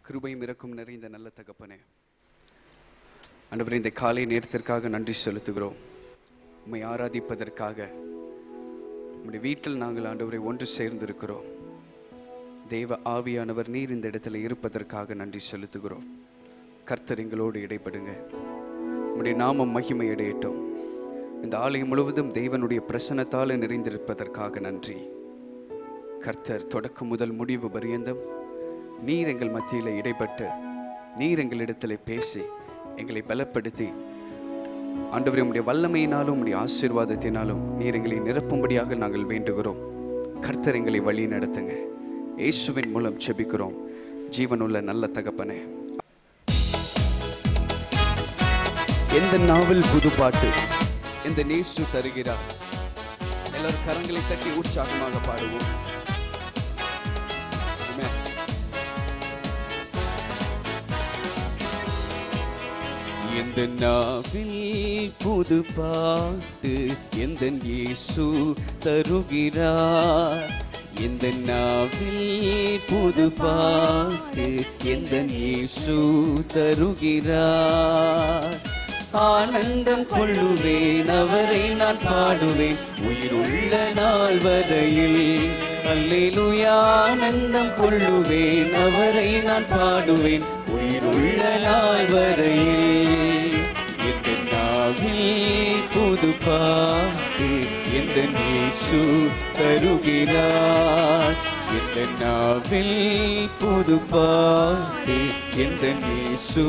கிருபையும் இறக்கும் நிறைந்த நல்ல தகப்பனே ஆண்டவரே இந்த காலை நேரத்திற்காக நன்றி செலுத்துகிறோம் உம்மை ஆராதிப்பதற்காக உம்முடைய வீட்டில் நாங்கள் ஆண்டவரை ஒன்று சேர்ந்திருக்கிறோம் தேவ ஆவியானவர் நீர் இந்த இடத்துல இருப்பதற்காக நன்றி செலுத்துகிறோம் கர்த்தர் எங்களோடு இடைப்படுங்க உம்முடைய நாமம் மகிமை அடையட்டும் இந்த ஆலயம் முழுவதும் தேவனுடைய பிரசன்னத்தால் நிறைந்திருப்பதற்காக நன்றி கர்த்தர் தொடக்கம் முதல் முடிவு பரியந்தம் நீர் எங்கள் மத்தியில் இடைப்பட்டு நீர் எங்களிடத்தில் பேசி எங்களை பலப்படுத்தி ஆண்டவரே உம்முடைய வல்லமையினாலும் உம்முடைய ஆசீர்வாதத்தினாலும் நீர் எங்களை நிரப்பும்படியாக நாங்கள் வேண்டுகிறோம் கர்த்தர் எங்களை வழி நடத்துங்க இயேசுவின் மூலம் செபிக்கிறோம் ஜீவனுள்ள நல்ல தகப்பனே எந்த நாவல் புது பாட்டு எந்த நேசு தருகிறார் எல்லாரும் கரங்களை தட்டி உற்சாகமாக பாடுவோம் Amen. எந்த நாவில் புது பாட்டு எந்த இயேசு தருகிறார் எந்த நாவில் புது பாட்டு எந்த இயேசு தருகிறார் ஆனந்தம் கொள்ளுவேன் அவரை நான் பாடுவேன் உயிருள்ள நாள் வரையில் அல்லேலூயா ஆனந்தம் கொள்ளுவேன் அவரை நான் பாடுவேன் உயிருள்ள நாள் வரையில் எந்த நாவில் புது பாட்டு எந்த இயேசு தருகிறார் எந்த நாவில் புது பாட்டு எந்த இயேசு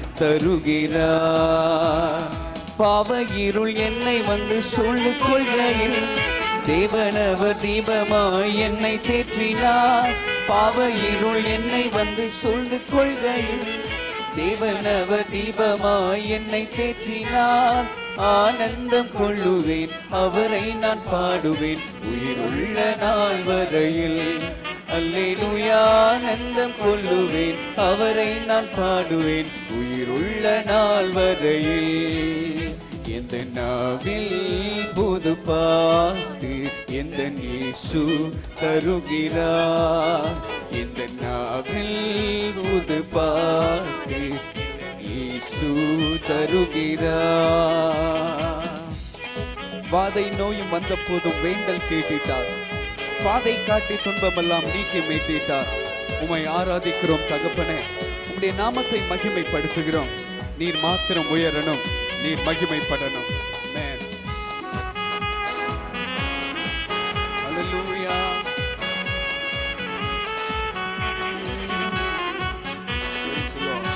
தருகிறார் பாவ இருள் என்னை வந்து சொல்லிக் கொள்கையில் தேவனவர் தீபமாய் என்னை தேற்றினார் பாவ இருள் என்னை வந்து சொல்லிக் கொள்கையில் தேவனவர் தீபமாய் என்னை தேற்றினார் ஆனந்தம் கொள்ளுவேன் அவரை நான் பாடுவேன் உயிருள்ள நாள் வரையில் அல்லேலூயா ஆனந்தம் கொள்ளுவேன் அவரை நான் பாடுவேன் உயிருள்ள நாள் வரையில் எந்த நாவில் புது பாட்டு எந்த இயேசு தருகிறார் எந்த நாவில் புது பாட்டு இயேசு தருகிறார் வாதை நோயும் வந்த போதும் வேண்டல் கேட்டிட்டார் பாதை காட்டி துன்பமெல்லாம் நீக்கி மீட்டிட்டார் உம்மை ஆராதிக்கிறோம் தகப்பனே உம்முடைய நாமத்தை மகிமைப்படுத்துகிறோம் நீர் மாத்திரம் உயரணும் நீர் மகிமைப்படணும் Amen. Hallelujah. Praise the Lord.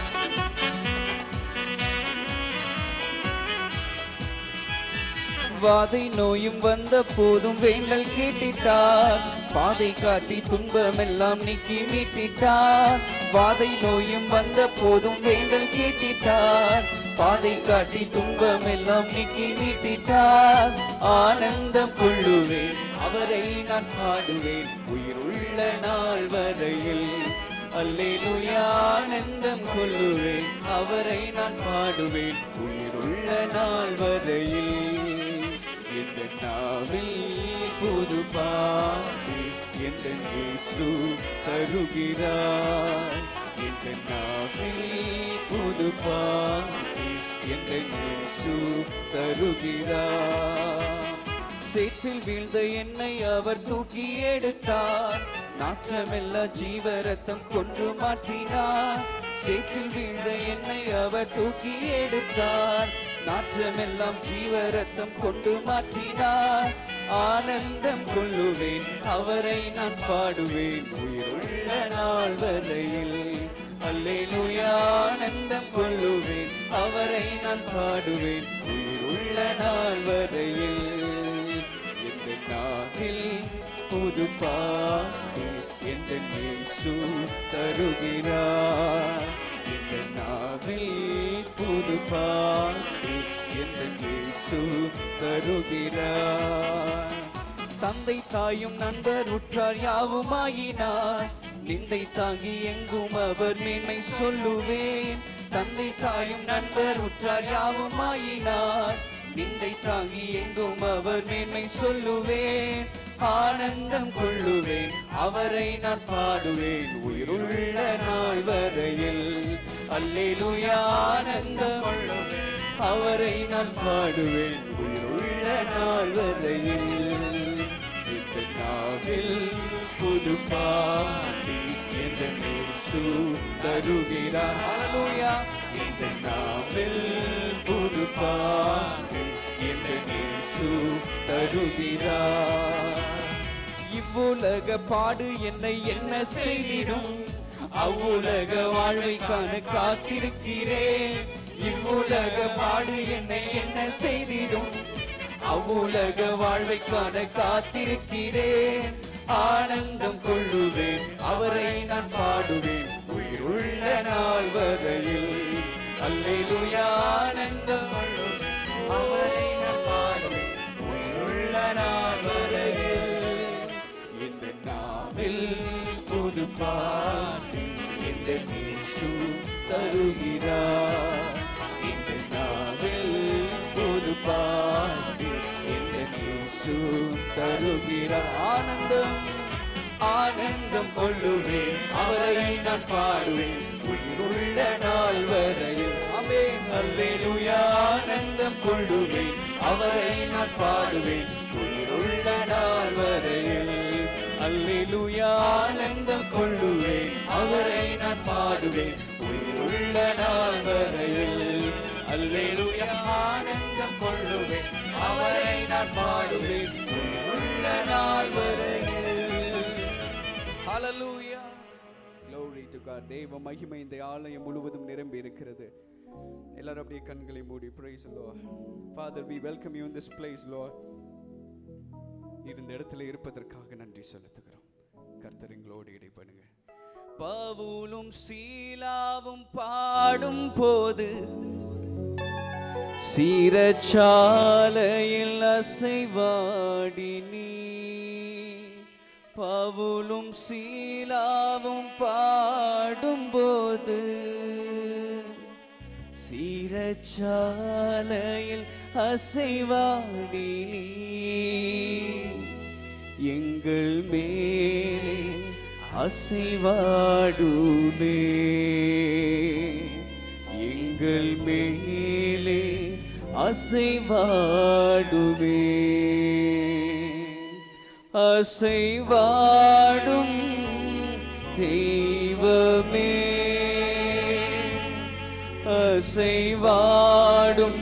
வாதை நோயும் வந்த போதும் வேண்டல் கேட்டிட்டார் பாதை காட்டி துன்பமெல்லாம் நீக்கி மீட்டிட்டார் வாதை நோயும் வந்த போதும் வேண்டல் கேட்டிட்டார் பாதை காட்டி துன்பமெல்லாம் நீக்கி மீட்டிட்டார் ஆனந்தம் கொள்ளுவேன் அவரை நான் பாடுவேன் உயிருள்ள நாள் வரையில் அல்லேலூயா ஆனந்தம் கொள்ளுவேன் அவரை நான் பாடுவேன் உயிருள்ள நாள் வரையில் எந்த நாவில் புது பாட்டு எந்த இயேசு தருகிறார் எந்த நாவில் புது பாட்டு எந்த இயேசு தருகிறார் சேற்றில் வீழ்ந்த என்னை அவர் தூக்கி எடுத்தார் நாற்றமெல்லா ஜீவரத்தம் கொன்று மாற்றினார் சேற்றில் வீழ்ந்த என்னை அவர் தூக்கி எடுத்தார் நாற்றமெல்லாம் ஜீவரத்தம் கொண்டு மாற்றினார் ஆனந்தம் கொள்ளுவேன் அவரை நான் பாடுவேன் உயிருள்ள நாள் வரையில் அல்லேலூயா ஆனந்தம் கொள்ளுவேன் அவரை நான் பாடுவேன் உயிருள்ள நாள் வரையில் எந்த நாவில் புது பாட்டு எந்த இயேசு தருகிறார் எந்த நாவில் புது பாட்டு எந்த இயேசு தருகிறார் தந்தை தாயும் நண்பர் உற்றார் யாவுமாயினார் நிந்தை தாங்கி எங்கும் அவர் மேன்மை சொல்லுவேன் தந்தை தாயும் நண்பர் உற்றார் யாவுமாயினார் நிந்தை தாங்கி எங்கும் அவர் மேன்மை சொல்லுவேன் ஆனந்தம் கொள்ளுவேன் அவரை நான் பாடுவேன் உயிருள்ள நாள் வரையில் அல்லேலூயா ஆனந்தம் அவரை நான் பாடுவேன் உயிருள்ள நாள் வரையில் இந்த நாவில் புது பாடி என்ற இயேசு தருகிறார் அல்லேலூயா இந்த நாவில் புது பாடி என்ற இயேசு தருகிறார் இவ்வுலக பாடு என்னை என்ன செய்திடும் அவ்வுலக வாழ்வை காண காத்திருக்கிறேன் இவ்வுலக பாடு என்னை என்ன செய்திடும் அவ்வுலக வாழ்வை காண காத்திருக்கிறேன் ஆனந்தம் கொள்ளுவேன் அவரை நான் பாடுவேன் உயிருள்ள நாள் வரையில் அல்லேலூயா ஆனந்தம் கொள்ளுவேன் அவரை நான் பாடுவேன் உயிருள்ள நாள் வரையில் இந்த நாவில் புது பாட்டு இந்த இயேசு தருகிறார் இந்த நாவில் புது பாட்டு இந்த இயேசு தருகிறார் ஆனந்தம் ஆனந்தம் கொள்ளுவேன் அவரை நான் பாடுவேன் உயிருள்ள நாள் வரையில் அமேன் அல்லேலூயா ஆனந்தம் கொள்ளுவேன் அவரை நான் பாடுவேன் உயிருள்ள நாள் வரையில் அல்லேலூயா ஆனந்தம் கொள்ளுவேன் அவரை நான் பாடுவேன் உயிருள்ள நாள் வரையில் அல்லேலூயா ஆனந்தம் கொள்ளுவேன் அவரை நான் பாடுவேன் உயிருள்ள நாள் வரையில் ஹalleluya glory to god தேவ மகிமை இந்த ஆலயம் முழுவதும் நிரம்பி இருக்கிறது எல்லாரும் அப்படியே கண்களை மூடி praise the lord father we welcome you in this place lord நீர் இந்த இடத்துல இருப்பதற்காக நன்றி செலுத்துகிறோம் கர்த்தர் எங்களோடு இடைப்படுங்க பவுலும் சீலாவும் பாடும் போது சீரச்சாலையில் அசைவாடி நீ பவுலும் சீலாவும் பாடும்போது சீரச்சாலையில் அசைவாடி நீ எங்கள் மேலே அசைவாடுமே எங்கள் மேலே அசைவாடுமே அசைவாடும் தெய்வமே அசைவாடும்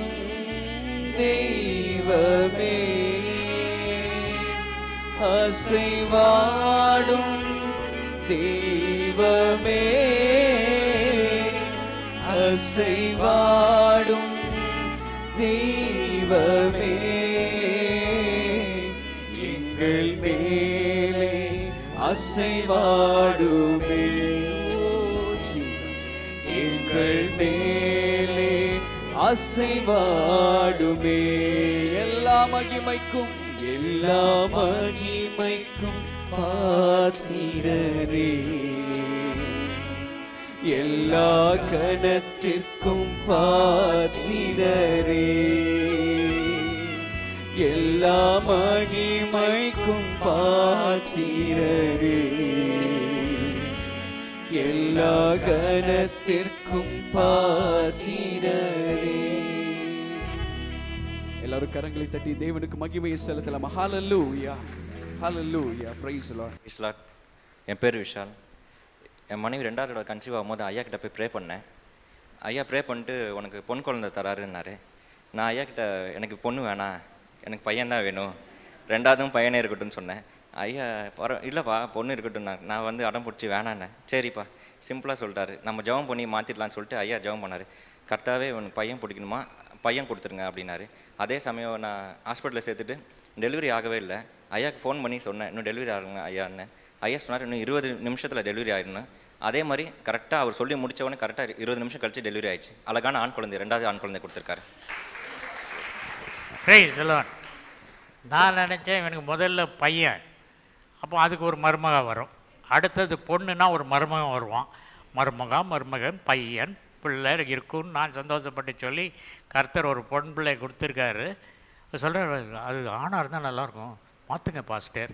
தெய்வமே அசைவாடும் தெய்வமே அசைவாடும் தெய்வமே எங்கள் மேலே அசைவாடுமே ஓ, Jesus. எங்கள் மேலே அசைவாடுமே எல்லா மகிமைக்கும் எல்லா மகிமைக்கும் பாத்திரரே எல்லா கணத்திற்கும் பாத்திரரே எல்லா மகிமைக்கும் பாத்திரரே எல்லா கணத்திற்கும் பாத்திரரே எல்லாரும் கரங்களை தட்டி தேவனுக்கு மகிமையை செலுத்தலாம் ஹalleluya ஹalleluya praise the lord விஸ்லாட் என் பேர் விஷால் என் மனைவி ரெண்டாவது தடவை கன்சீவ் ஆகும்போது ஐயா கிட்ட போய் ப்ரே பண்ணேன் ஐயா ப்ரே பண்ணிட்டு உனக்கு பொன் குழந்தை தராருன்னாரு நான் ஐயா கிட்ட எனக்கு பொண்ணு வேணாம் எனக்கு பையன்தான் வேணும் ரெண்டாவதும் பையனே இருக்கட்டும்னு சொன்னேன் ஐயா பர இல்லைப்பா பொண்ணு இருக்கட்டும் நான் நான் வந்து அடம் பிடிச்சி வேணான்னேன் சரிப்பா சிம்பிளாக சொல்லிட்டாரு நம்ம ஜெபம் பண்ணி மாற்றிடலான்னு சொல்லிட்டு ஐயா ஜெபம் பண்ணார் கர்த்தாவே உனக்கு பையன் பிடிக்கணுமா பையன் கொடுத்துருங்க அப்படின்னாரு அதே சமயம் நான் ஹாஸ்பிட்டலில் சேர்த்துட்டு டெலிவரி ஆகவே இல்லை ஐயாக்கு ஃபோன் பண்ணி சொன்னேன் இன்னும் டெலிவரி ஆகுங்க ஐயான்னு ஐயா சொன்னார் இன்னும் இருபது நிமிஷத்தில் டெலிவரி ஆயிடணும் அதே மாதிரி கரெக்டாக அவர் சொல்லி முடிச்சவொடனே கரெக்டாக இருபது நிமிஷம் கழிச்சு டெலிவரி ஆயிடுச்சு அழகான ஆண் குழந்தை ரெண்டாவது ஆண் குழந்தை கொடுத்துருக்காரு ப்ரைஸ் எல்லாம் நான் நினச்சேன் இவனுக்கு முதல்ல பையன் அப்போ அதுக்கு ஒரு மருமக வரும் அடுத்தது பொண்ணுனா ஒரு மருமகன் வருவான் மருமகா மருமகன் பையன் பிள்ளை இருக்கும்னு நான் சந்தோஷப்பட்டு சொல்லி கர்த்தர் ஒரு பொன் பிள்ளை கொடுத்துருக்காரு சொல்கிறார் அது ஆணாக இருந்தால் நல்லாயிருக்கும் மாற்றுங்க பாஸ்டர்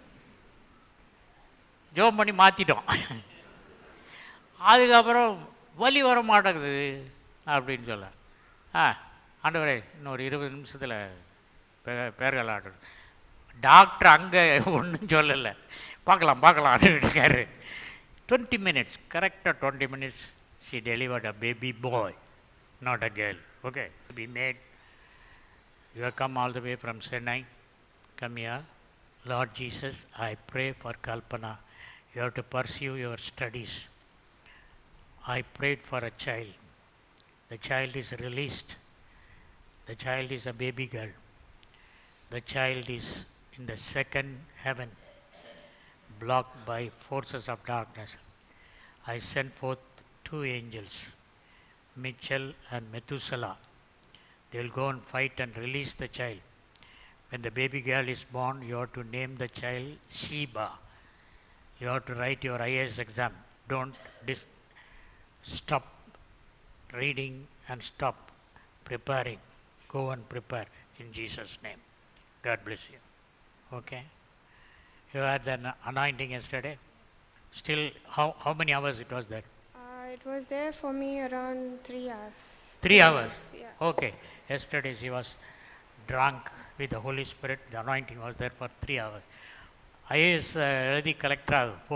ஜோம் பண்ணி மாற்றிட்டோம் அதுக்கப்புறம் வலி வர மாட்டேங்குது அப்படின்னு சொல்ல ஆ ஆண்டவரே இன்னொரு இருபது நிமிஷத்தில் பேர்கள் ஆர்டர் டாக்டர் அங்கே ஒன்றும் சொல்லலை பார்க்கலாம் பார்க்கலாம் இருக்காரு டுவெண்ட்டி மினிட்ஸ் கரெக்டாக twenty minutes she delivered a baby boy not a girl okay பி மேட் you have come all the way from Chennai. Come here. Lord Jesus, I pray for Kalpana. You have to pursue your studies. I prayed for a child. The child is released. The child is a baby girl. The child is in the second heaven, blocked by forces of darkness. I sent forth two angels, Mitchell and Methuselah. They will go and fight and release the child. When the baby girl is born, you have to name the child Sheba. You have to write your IAS exam. Don't dis- stop reading and stop preparing. Go and prepare in Jesus' name. God bless you. Okay? You had an anointing yesterday. Still, how, how many hours it was there? Uh, it was there for me around three hours. Three hours. Yeah. Okay. Yesterday she was drunk with the Holy Spirit. The anointing was there for three hours. IAS எழுதி collector ஆகு போ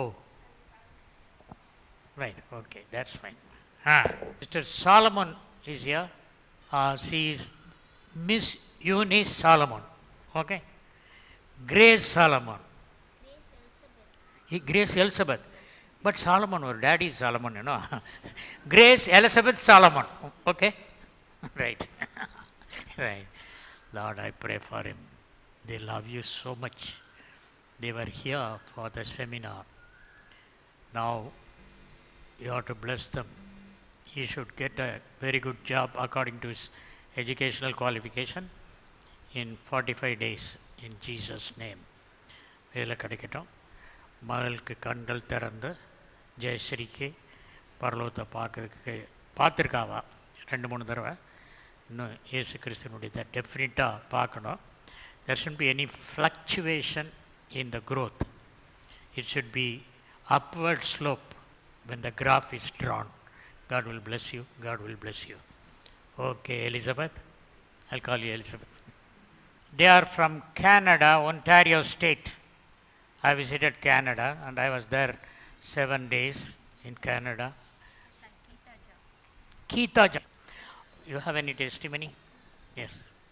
right okay that's fine ah mister Solomon is ya she is Miss Eunice Solomon okay Grace Solomon Grace Elizabeth but Solomon ஒரு daddy Solomon ஏன்னோ Grace Elizabeth Solomon okay right right Lord I pray for him they love you so much they were here for the seminar now you have to bless them he should get a very good job according to his educational qualification in 45 days in jesus name வேலை கிடைக்கட்டும் மகளுக்கு கண்கள் திறந்து ஜெயஸ்ரீக்கு பரலோகத்தை பார்க்கறதுக்கு பார்த்துருக்காவா ரெண்டு மூணு தடவை இன்னும் இயேசு கிறிஸ்தனுடைய டெஃபினட்டாக பார்க்கணும் there shouldn't be any fluctuation in the growth it should be upward slope when the graph is drawn god will bless you god will bless you okay elizabeth i'll call you elizabeth they are from canada ontario state i visited canada and i was there seven days in canada Keetaja. You have any testimony? Yes.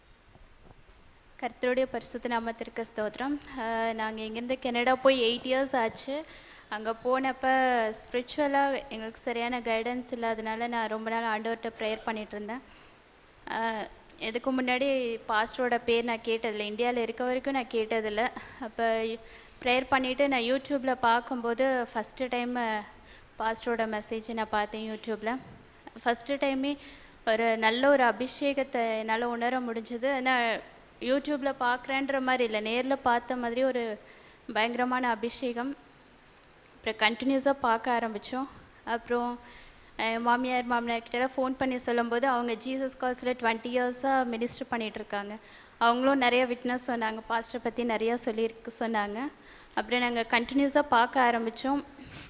கர்த்தருடைய பரிசுத்த நாமத்திற்கு ஸ்தோத்திரம் நாங்கள் இங்கேருந்து Canada போய் eight years ஆச்சு அங்கே போனப்போ ஸ்பிரிச்சுவலாக எங்களுக்கு சரியான கைடன்ஸ் இல்லாதனால நான் ரொம்ப நாள் ஆண்டவர்கிட்ட ப்ரேயர் பண்ணிட்டு இருந்தேன் அஹ், இதுக்கு முன்னாடி பாஸ்டரோட பேர் நான் கேட்டதில்லை இந்தியாவில் இருக்க வரைக்கும் நான் கேட்டதில்லை அப்போ ப்ரேயர் பண்ணிவிட்டு நான் யூடியூப்பில் பார்க்கும்போது ஃபஸ்ட்டு டைம் பாஸ்டரோட மெசேஜ் நான் பார்த்தேன் யூடியூப்பில் ஃபஸ்ட்டு டைமே ஒரு நல்ல ஒரு அபிஷேகத்தை என்னால் உணர முடிஞ்சது ஆனால் யூடியூப்பில் பார்க்குறேன்ற மாதிரி இல்லை நேரில் பார்த்த மாதிரி ஒரு பயங்கரமான அபிஷேகம் அப்புறம் கண்டினியூஸாக பார்க்க ஆரம்பித்தோம் அப்புறம் என் மாமியார் மாமனார் கிட்டலாம் ஃபோன் பண்ணி சொல்லும்போது அவங்க ஜீசஸ் கால்ஸில் டுவெண்ட்டி இயர்ஸாக மினிஸ்டர் பண்ணிகிட்ருக்காங்க அவங்களும் நிறைய விட்னஸ் சொன்னாங்க பாஸ்டரை பற்றி நிறையா சொல்லியிருக்கு சொன்னாங்க அப்புறம் நாங்கள் கண்டினியூஸாக பார்க்க ஆரம்பித்தோம்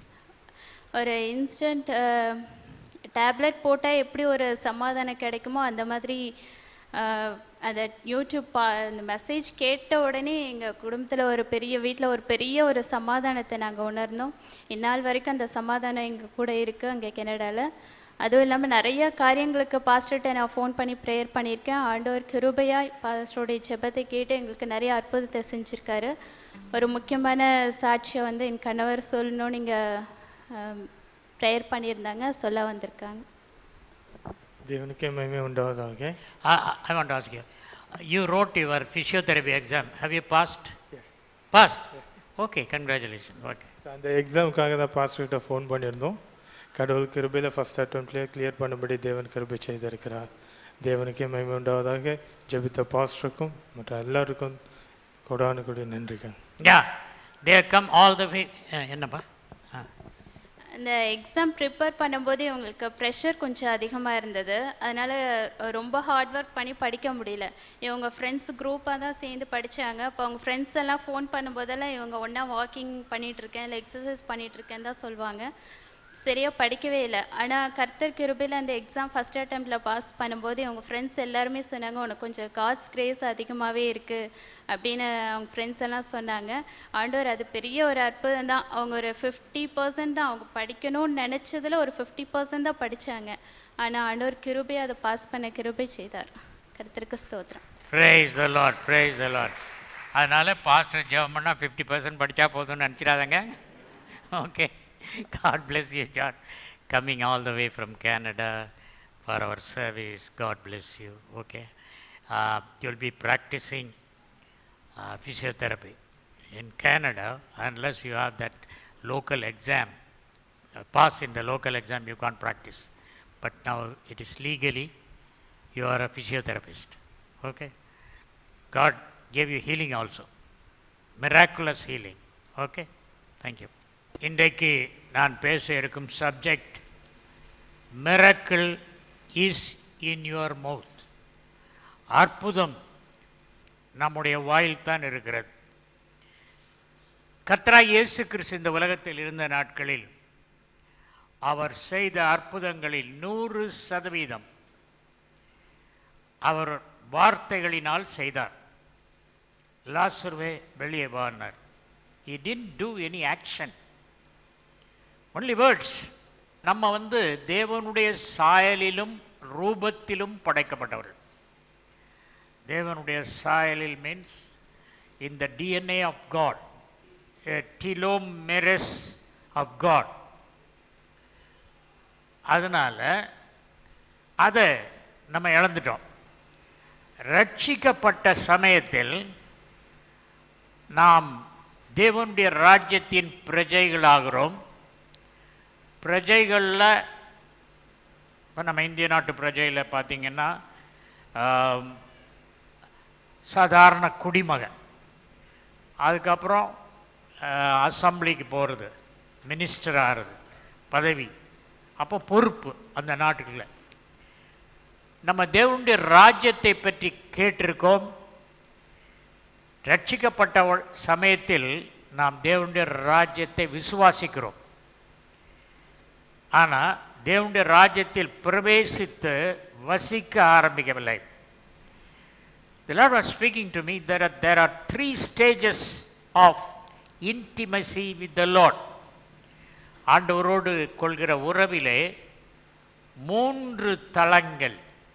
ஒரு இன்ஸ்டன்ட் டேப்லெட் போட்டால் எப்படி ஒரு சமாதானம் கிடைக்குமோ அந்த மாதிரி அஹ், அந்த யூடியூப் பா அந்த மெசேஜ் கேட்ட உடனே எங்கள் குடும்பத்தில் ஒரு பெரிய வீட்டில் ஒரு பெரிய ஒரு சமாதானத்தை நாங்கள் உணர்ந்தோம் இந்நாள் வரைக்கும் அந்த சமாதானம் எங்கள் கூட இருக்குது அங்கே கனடாவில் அதுவும் இல்லாமல் நிறைய காரியங்களுக்கு பாஸ்டர்கிட்ட நான் ஃபோன் பண்ணி ப்ரேயர் பண்ணியிருக்கேன் ஆண்டவர் கிருபையாக பாஸ்டருடைய ஜெபத்தை கேட்டு எங்களுக்கு நிறைய அற்புதத்தை செஞ்சுருக்காரு ஒரு முக்கியமான சாட்சியை வந்து என் கணவர் சொல்லணும்னு நீங்கள் ப்ரேயர் பண்ணியிருந்தாங்க சொல்ல வந்திருக்காங்க దేవునికే మహిమ ఉండవదాగే I, I- I want to ask you. You wrote your physiotherapy exam. Have you passed? Passed? Okay, congratulations. Okay. அந்த எக்ஸாமுக்காக தான் பாஸ்டர்கிட்ட ஃபோன் பண்ணியிருந்தோம் கடவுள் கிருபையில் ஃபஸ்ட் அட்டம்ப்ட்லேயே கிளியர் பண்ணபடி தேவன் கிருபை செய்திருக்கிறார் தேவனுக்கே மகிமை உண்டாவதாக ஜெபித்த பாஸ்டருக்கும் மற்ற எல்லாருக்கும் கொடானு கொடி நன்றிகள் Yeah, they have come all the way. Uh, என்னப்பா ஆ அந்த எக்ஸாம் ப்ரிப்பேர் பண்ணும்போது இவங்களுக்கு ப்ரெஷர் கொஞ்சம் அதிகமாக இருந்தது அதனால் ரொம்ப ஹார்ட் ஒர்க் பண்ணி படிக்க முடியல இவங்க ஃப்ரெண்ட்ஸ் குரூப்பாக தான் சேர்ந்து படித்தாங்க அப்போ அவங்க ஃப்ரெண்ட்ஸ் எல்லாம் ஃபோன் பண்ணும்போதெல்லாம் இவங்க ஒன்றா வாக்கிங் பண்ணிகிட்ருக்கேன் இல்லை எக்ஸசைஸ் பண்ணிகிட்ருக்கேன்னு தான் சொல்லுவாங்க சரியாக படிக்கவே இல்லை ஆனால் கர்த்தர் கிருபையில் அந்த எக்ஸாம் ஃபஸ்ட் அட்டம்ப்டில் பாஸ் பண்ணும்போது அவங்க ஃப்ரெண்ட்ஸ் எல்லாருமே சொன்னாங்க உனக்கு கொஞ்சம் காட்ஸ் கிரேஸ் அதிகமாகவே இருக்குது அப்படின்னு அவங்க ஃப்ரெண்ட்ஸ் எல்லாம் சொன்னாங்க ஆண்டவர் அது பெரிய ஒரு அற்புதம் தான் அவங்க ஒரு ஃபிஃப்டி பர்சன்ட் தான் அவங்க படிக்கணும்னு நினச்சதில் ஒரு ஃபிஃப்டி பர்சன்ட் தான் படித்தாங்க ஆனால் ஆண்டவர் கிருபை அதை பாஸ் பண்ண கிருபை செய்தார் கர்த்தருக்கு ஸ்தோத்திரம் praise the Lord praise the Lord அதனால் பாஸ்டர் ஜெபம் பண்ணால் ஃபிஃப்டி பர்சன்ட் படித்தா போதும்னு நினச்சிடாதங்க okay God bless you John coming all the way from Canada for our service God bless you okay you'll be practising physiotherapy in Canada unless you have that local exam uh, pass in the local exam you can't practice but now it is legally you are a physiotherapist okay god gave you healing also miraculous healing okay thank you இன்றைக்கு நான் பேச இருக்கும் subject miracle is in your mouth அற்புதம் நம்முடைய வாயில் தான் இருக்கிறது கத்ரா இயேசு கிறிஸ்து இந்த உலகத்தில் இருந்த நாட்களில் அவர் செய்த அற்புதங்களில் நூறு சதவீதம் அவர் வார்த்தைகளினால் செய்தார் லாசுர்வே வெளியே வானார் he didn't do any action only words நம்ம வந்து தேவனுடைய சாயலிலும் ரூபத்திலும் படைக்கப்பட்டவர்கள் தேவனுடைய சாயலில் means in the DNA of God, a telomeres of God. அதனால் அதை நம்ம இழந்துட்டோம் ரட்சிக்கப்பட்ட சமயத்தில் நாம் தேவனுடைய ராஜ்யத்தின் பிரஜைகளாகிறோம் பிரஜைகளில் இப்போ நம்ம இந்திய நாட்டு பிரஜையில் பார்த்தீங்கன்னா ஆம், சாதாரண குடிமகன் அதுக்கப்புறம் அஹ், அசெம்பிளிக்கு போகிறது மினிஸ்டர் ஆகிறது பதவி அப்போ பொறுப்பு அந்த நாட்டுக்குள்ள நம்ம தேவனுடைய ராஜ்யத்தை பற்றி கேட்டிருக்கோம் ரட்சிக்கப்பட்ட ஒ- சமயத்தில் நாம் தேவனுடைய ராஜ்யத்தை விசுவாசிக்கிறோம் ஆனால் தேவனுடைய ராஜ்யத்தில் பிரவேசித்து வசிக்க ஆரம்பிக்கவில்லை The Lord was speaking to me. There are, there are three stages of intimacy with the Lord. ஆண்டவரோடு கொள்கிற உறவிலே மூன்று தளங்கள்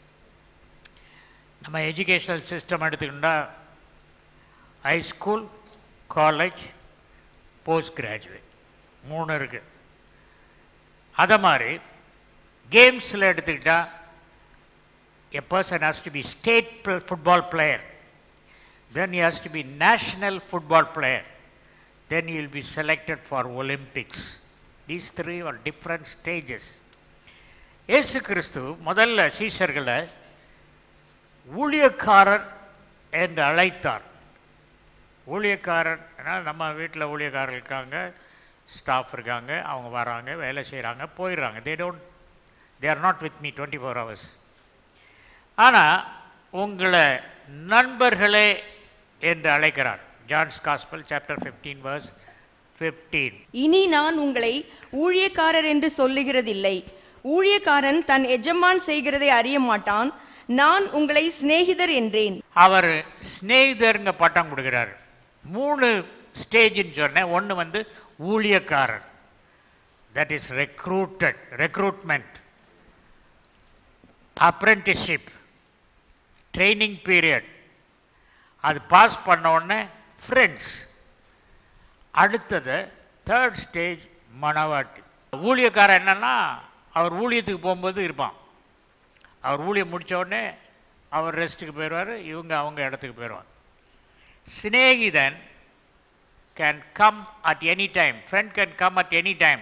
நம்ம எஜுகேஷனல் சிஸ்டம் எடுத்துக்கிட்டா high school college post graduate மூணு இருக்குது அதை மாதிரி கேம்ஸில் எடுத்துக்கிட்டா a person has to be state pl- football player. Then he has to be national football player. Then he will be selected for Olympics. These three are different stages. இயேசு கிறிஸ்து முதல்ல சீஷர்களை ஊழியக்காரர் என்று அழைத்தார் ஊழியக்காரர் ஏன்னா நம்ம வீட்டில் ஊழியக்காரர் இருக்காங்க ஸ்டாஃப் இருக்காங்க அவங்க வராங்க வேலை செய்கிறாங்க போயிடுறாங்க they don't they are not with me twenty four hours ஆனால் உங்களை நண்பர்களே என்று அழைக்கிறார் John's gospel chapter fifteen verse fifteen இனி நான் உங்களை ஊழியக்காரர் என்று சொல்லுகிறதில்லை ஊழியக்காரன் தன் எஜமான் செய்கிறதை அறிய மாட்டான் நான் உங்களை சிநேகிதர் என்றேன் அவர் ஸ்நேகிதருங்க பட்டம் கொடுக்குறாரு மூணு ஸ்டேஜ்னு சொன்னேன் ஒன்று வந்து ஊழியக்காரர் that is recruited recruitment apprenticeship training period அது பாஸ் பண்ண உடனே ஃப்ரெண்ட்ஸ் அடுத்தது தேர்ட் ஸ்டேஜ் மணவாட்டி ஊழியக்காரன் என்னன்னா அவர் ஊழியத்துக்கு போகும்போது இருப்பான் அவர் ஊழியம் முடிச்ச உடனே அவர் ரெஸ்ட்டுக்கு போயிடுவார் இவங்க அவங்க இடத்துக்கு போயிடுவாங்க சிநேகிதன் can come at any time friend can come at any time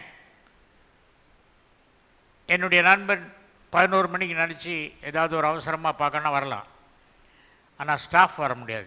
என்னுடைய நண்பன் பதினோரு மணிக்கு நினச்சி ஏதாவது ஒரு அவசரமாக பார்க்கணும்னா வரலாம் ஆனால் ஸ்டாஃப் வர முடியாது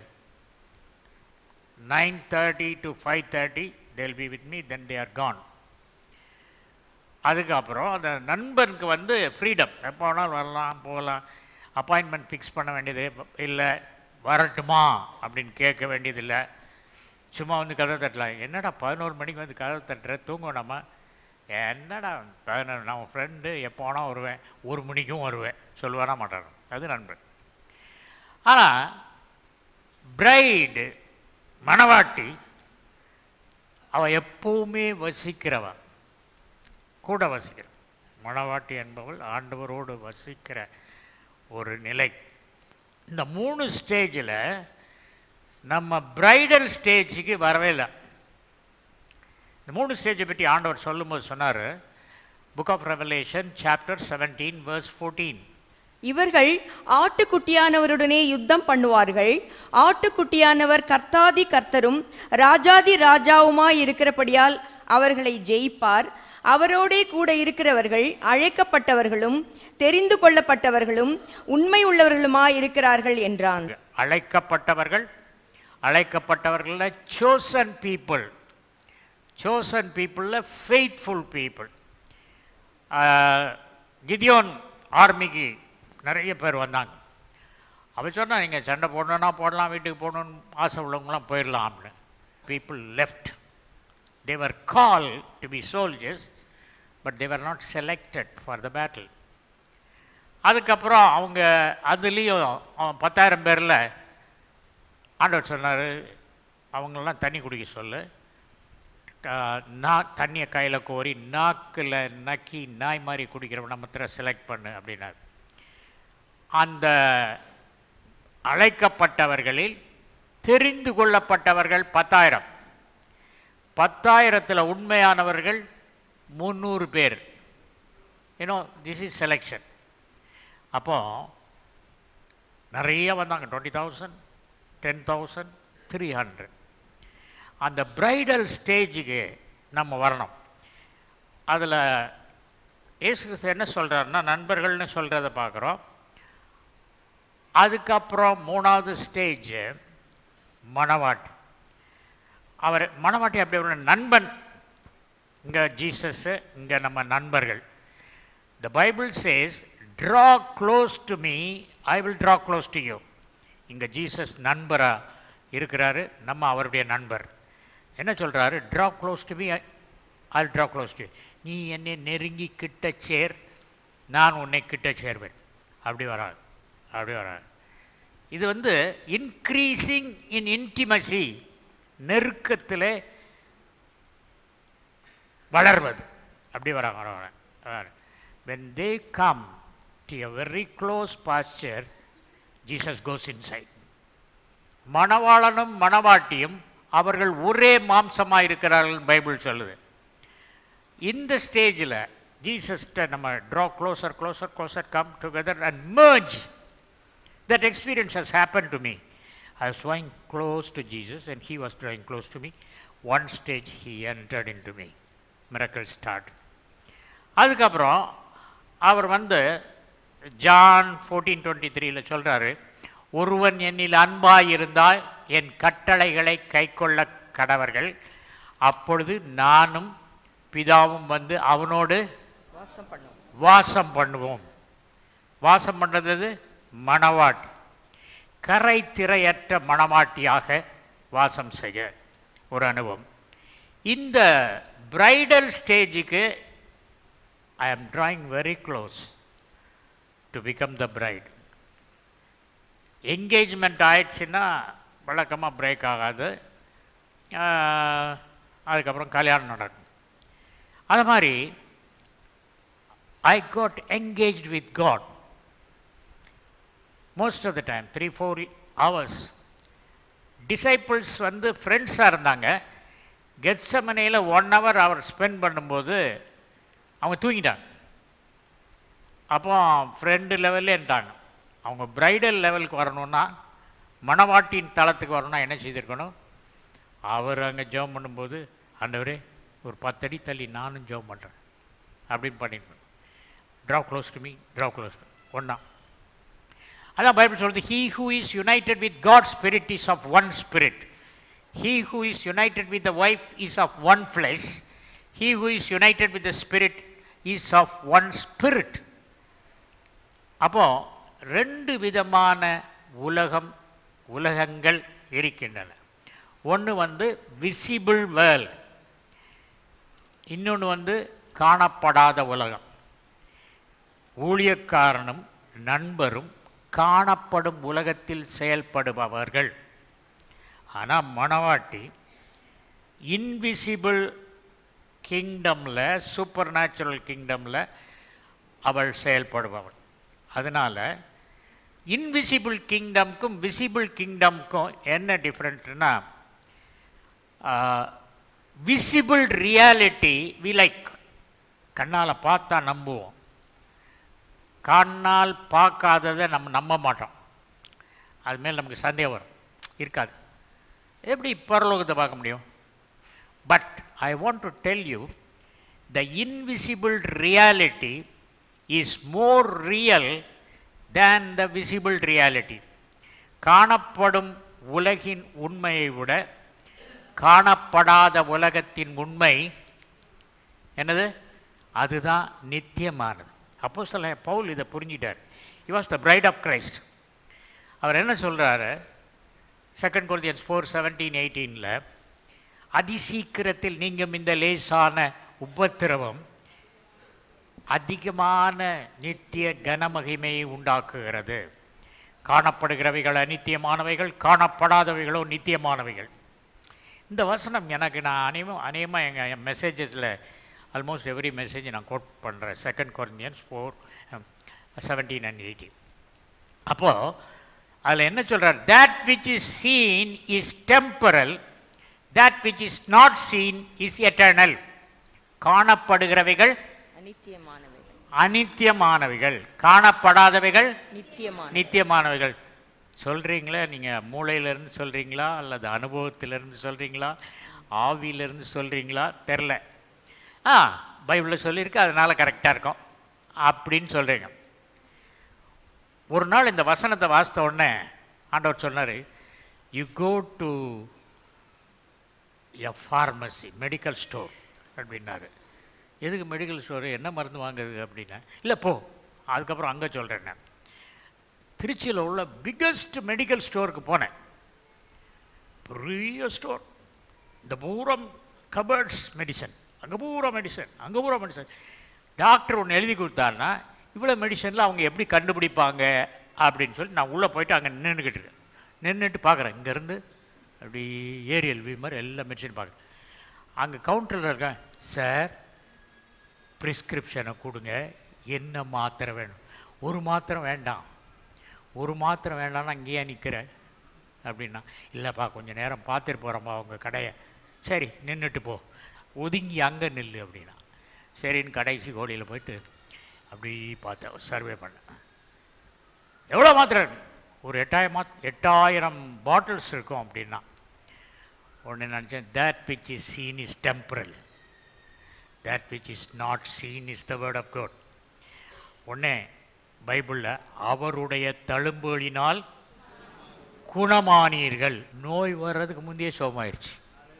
nine thirty to five thirty they'll be with me then they are gone அதுக்கப்புறம் அந்த நண்பனுக்கு வந்து ஃப்ரீடம் எப்போ வேணாலும் வரலாம் போகலாம் அப்பாயின்மெண்ட் ஃபிக்ஸ் பண்ண வேண்டியது இல்லை வரட்டுமா அப்படின்னு கேட்க வேண்டியதில்லை சும்மா வந்து கதவை தட்டலாம் என்னடா பதினோரு மணிக்கு வந்து கதவை தட்டுற தூங்க வேணாமா என்னடா பதினொன்று நான் ஃப்ரெண்டு எப்போ வேணால் வருவேன் ஒரு மணிக்கும் வருவேன் சொல்லுவானா மாட்டார் அது நண்பன் ஆனால் பிரைடு மணவாட்டி அவள் எப்பவுமே வசிக்கிறவ கூட வசிக்கிற மணவாட்டி என்பவள் ஆண்டவரோடு வசிக்கிற ஒரு நிலை இந்த மூணு ஸ்டேஜில் நம்ம பிரைடல் ஸ்டேஜுக்கு வரவே இல்லை இந்த மூணு ஸ்டேஜை பற்றி ஆண்டவர் சொல்லும்போது சொன்னார் book of Revelation chapter seventeen verse fourteen இவர்கள் ஆட்டுக்குட்டியானவருடனே யுத்தம் பண்ணுவார்கள் ஆட்டுக்குட்டியானவர் கர்த்தாதி கர்த்தரும் ராஜாதி ராஜாவுமாய் இருக்கிறபடியால் அவர்களை ஜெயிப்பார் அவரோடே கூட இருக்கிறவர்கள் அழைக்கப்பட்டவர்களும் தெரிந்து கொள்ளப்பட்டவர்களும் உண்மை உள்ளவர்களுமாய் இருக்கிறார்கள் என்றான் அழைக்கப்பட்டவர்கள் அழைக்கப்பட்டவர்களில் chosen people chosen பீப்புளில் ஃபெய்த்ஃபுல் பீப்புள் கிதியோன் ஆர்மிக்கு நிறைய பேர் வந்தாங்க அவ சொன்னா நீங்கள் சண்டை போடணுன்னா போடலாம் வீட்டுக்கு போகணுன்னு ஆசை உள்ளவங்களாம் போயிடலாம் அப்படின்னு people left they were call to be soldiers but they were not selected for the battle அதுக்கப்புறம் அவங்க அதுலேயும் அவன் பத்தாயிரம் பேரில் ஆண்டவர் சொன்னார் அவங்களெல்லாம் தண்ணி குடிக்க சொல்லு கா- நா தண்ணியை கையில் கோரி நாக்கில் நக்கி நாய் மாதிரி குடிக்கிறவன் நம்ம செலக்ட் பண்ணு அப்படின்னாரு அந்த அழைக்கப்பட்டவர்களில் தெரிந்து கொள்ளப்பட்டவர்கள் பத்தாயிரம் பத்தாயிரத்தில் உண்மையானவர்கள் முந்நூறு பேர் யூனோ திஸ் இஸ் செலெக்ஷன் அப்போ நிறைய வந்தாங்க twenty thousand ten thousand three hundred அந்த பிரைடல் ஸ்டேஜுக்கு நம்ம வரணும் அதில் இயேசு கிறிஸ்து என்ன சொல்கிறாருன்னா நண்பர்கள்னு சொல்கிறத பார்க்குறோம் அதுக்கப்புறம் மூணாவது ஸ்டேஜ் மணவாட்டி அவர் மணவாட்டி அப்படி ஒரு நண்பன் இங்கே ஜீசஸ்ஸு இங்கே நம்ம நண்பர்கள் the Bible says draw close to me I will draw close to you இங்கே ஜீசஸ் நண்பராக இருக்கிறாரு நம்ம அவருடைய நண்பர் என்ன சொல்கிறாரு draw close to me I draw close to நீ என்னை நெருங்கி கிட்ட சேர் நான் உன்னை கிட்ட சேர்வேன் அப்படி வராது அப்படி வராது இது வந்து இன்க்ரீசிங் இன் இன்டிமசி நெருக்கத்தில் வளர்வது அப்படி வராங்க வராங்க வராங்க when they come to a very close pasture jesus goes inside மணவாளனும் மணவாட்டியும் அவர்கள் ஒரே மாம்சமாக இருக்கிறார்கள் பைபிள் சொல்லுது இந்த ஸ்டேஜில் ஜீசஸ்ட்ட நம்ம draw closer closer closer come together and merge that experience has happened to me i was drawing close to jesus and he was drawing close to me one stage he entered into me miracle start அதுக்கப்புறம் அவர் வந்து John fourteen twenty த்ரீல சொல்கிறாரு ஒருவன் என்னில் அன்பாய் இருந்தால் என் கட்டளைகளை கைக்கொள்ள கடவர்கள் அப்பொழுது நானும் பிதாவும் வந்து அவனோடு வாசம் பண்ணுவோம் வாசம் பண்ணுவோம் வாசம் பண்ணுறது மணவாட்டி கரை திரையற்ற மணவாட்டியாக வாசம் செய்ய ஒரு அனுபவம் இந்த பிரைடல் ஸ்டேஜுக்கு I am drawing very close to become the bride engagement ஆயிடுச்சுன்னா வழக்கமாக பிரேக் ஆகாது ஆஹ், அதுக்கப்புறம் கல்யாணம் நடக்கும் அது மாதிரி I got engaged with God most of the time, three four hours disciples வந்து ஃப்ரெண்ட்ஸாக இருந்தாங்க கெட்சமனையில் ஒன் ஹவர் அவர் ஸ்பெண்ட் பண்ணும்போது அவங்க தூங்கிட்டாங்க அப்போ ஃப்ரெண்டு லெவல்லே இருந்தாங்க அவங்க பிரைடல் லெவலுக்கு வரணும்னா மணவாட்டின் தளத்துக்கு வரணும்னா என்ன செய்திருக்கணும் அவர் அங்கே ஜெபம் பண்ணும்போது ஆண்டவரே ஒரு பத்தடி தள்ளி நானும் ஜெபம் பண்ணுறேன் அப்படின்னு பண்ணிருக்கணும் draw close to me draw close ஒன்றா அதான் பைபிள் சொல்றது he who is united with God spirit is of one spirit he who is united with the wife is of one flesh he who is united with the spirit is of one spirit அப்போ ரெண்டு விதமான உலகம் உலகங்கள் இருக்கின்றன ஒன்று வந்து visible world இன்னொன்று வந்து காணப்படாத உலகம் ஊழியக்காரனும் நண்பரும் காணப்படும் உலகத்தில் செயல்படுபவர்கள் ஆனால் மணவாட்டி இன்விசிபிள் கிங்டமில் சூப்பர் நேச்சுரல் கிங்டமில் அவள் செயல்படுபவள் அதனால் இன்விசிபிள் கிங்டம்க்கும் விசிபிள் கிங்டம்க்கும் என்ன டிஃப்ரெண்ட்னா விசிபிள் ரியாலிட்டி வி லைக் கண்ணால் பார்த்தா நம்புவோம் கண்ணால் பார்க்காததை நம்ம நம்ப மாட்டோம் அது மேல் நமக்கு சந்தேகம் வரும் இருக்காது எப்படி பரலோகத்தை பார்க்க முடியும் but I want to tell you the invisible reality is more real than the visible reality காணப்படும் உலகின் உண்மையை விட காணப்படாத உலகத்தின் உண்மை என்னது அதுதான் நித்தியமானது அப்போ சொல்ல பவுல் இதை புரிஞ்சிட்டார் he was the bride of Christ அவர் என்ன சொல்கிறாரு செகண்ட் கொரிந்தியன்ஸ் ஃபோர் செவன்டீன் எயிட்டீனில் அதிசீக்கிரத்தில் நீங்கும் இந்த லேசான உபத்திரவம் அதிகமான நித்திய கனமகிமையை உண்டாக்குகிறது காணப்படுகிறவைகள் அநித்தியமானவைகள் காணப்படாதவைகளோ நித்தியமானவைகள் இந்த வசனம் எனக்கு நான் அநேகம் அநேகமாக எங்கள் மெசேஜஸில் ஆல்மோஸ்ட் எவ்ரி மெசேஜ் நான் கோட் பண்ணுறேன் second Corinthians four seventeen and eighteen அப்போது அதில் என்ன சொல்கிறார் that which is seen is temporal that which is not seen is eternal காணப்படுகிறவைகள் அநித்தியமானவைகள் அனித்தியமானவைகள் காணப்படாதவைகள் நித்தியமான நித்தியமானவைகள் சொல்கிறீங்களா நீங்கள் மூளையிலேருந்து சொல்கிறீங்களா அல்லது அனுபவத்திலேருந்து சொல்கிறீங்களா ஆவியிலேருந்து சொல்கிறீங்களா தெரில ஆ பைபிளில் சொல்லியிருக்கு அதனால் கரெக்டாக இருக்கும் அப்படின்னு சொல்கிறீங்க ஒரு நாள் இந்த வசனத்தை வாசித்த உடனே ஆண்டவர் சொன்னார் you go to a pharmacy medical store அப்படின்னாரு எதுக்கு மெடிக்கல் ஸ்டோரு என்ன மருந்து வாங்குறது அப்படின்னா இல்லை போ அதுக்கப்புறம் அங்கே சொல்கிறேன் நான் திருச்சியில் உள்ள பிக்கஸ்ட் மெடிக்கல் ஸ்டோருக்கு போனேன் பெரிய ஸ்டோர் இந்த பூரம் கபர்ட்ஸ் மெடிசன் அங்கே பூரா மெடிசன் அங்கே பூரா மெடிசன் டாக்டர் ஒன்று எழுதி கொடுத்தாருன்னா இவ்வளோ மெடிசனில் அவங்க எப்படி கண்டுபிடிப்பாங்க அப்படின்னு சொல்லி நான் உள்ளே போயிட்டு அங்கே நின்றுக்கிட்டு இருக்கேன் நின்றுட்டு பார்க்குறேன் இங்கேருந்து அப்படி ஏரியல் வியூ மாதிரி எல்லா மெடிசன் பார்க்குறேன் அங்கே கவுண்டரில் இருக்கேன் சார் ப்ரிஸ்கிரிப்ஷனை கொடுங்க என்ன மாத்திரை வேணும் ஒரு மாத்திரை வேண்டாம் ஒரு மாத்திரை வேண்டாம்னா அங்கேயே நிற்கிறேன் அப்படின்னா இல்லைப்பா கொஞ்சம் நேரம் பார்த்துட்டு போகிறோம்ப்பா உங்கள் கடையை சரி நின்றுட்டு போ ஒதுங்கி அங்கே நில்லு அப்படின்னா சரின்னு கடைசி கோடியில் போயிட்டு அப்படி பார்த்தேன் சர்வே பண்ணேன் எவ்வளோ மாத்திரை ஒரு எட்டாயிரம் மாத் எட்டாயிரம் பாட்டில்ஸ் இருக்கும் அப்படின்னா உடனே நினச்சேன் that which is seen is temporal that which is not seen is the word of God உடனே பைபிளில் அவருடைய தழும்புகளினால் குணமானீர்கள் நோய் வர்றதுக்கு முந்தைய சோமாயிருச்சு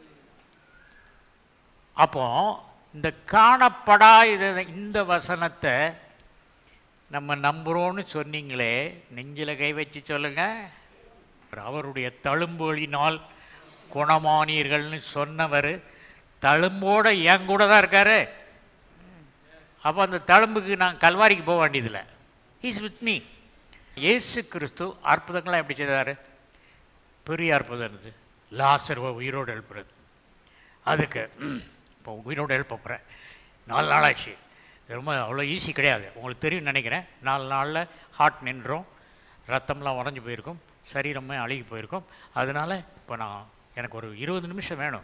அப்போ இந்த காணப்படா இது இந்த வசனத்தை நம்ம நம்புகிறோன்னு சொன்னீங்களே நெஞ்சில் கை வச்சு சொல்லுங்க அவருடைய தழும்புகளினால் குணமானீர்கள்னு சொன்னவர் தழும்போட என் கூட தான் இருக்காரு அப்போ அந்த தழும்புக்கு நான் கல்வாரிக்கு போக வேண்டியதில்லை இஸ் வித் மீ இயேசு கிறிஸ்து அற்புதங்கள்லாம் எப்படி செய்தார் பெரிய அற்புதம் இது லாசர்வை உயிரோடு எழுப்புறது அதுக்கு இப்போ உயிரோடு எழுப்ப போகிறேன் நாலு நாள் ஆச்சு இது ரொம்ப அவ்வளோ ஈஸி கிடையாது உங்களுக்கு தெரியும் நினைக்கிறேன் நாலு நாளில் ஹார்ட் நின்றோம் ரத்தம்லாம் உடஞ்சி போயிருக்கும் சரீரமே அழுகி போயிருக்கும் அதனால் இப்போ நான் எனக்கு ஒரு இருபது நிமிஷம் வேணும்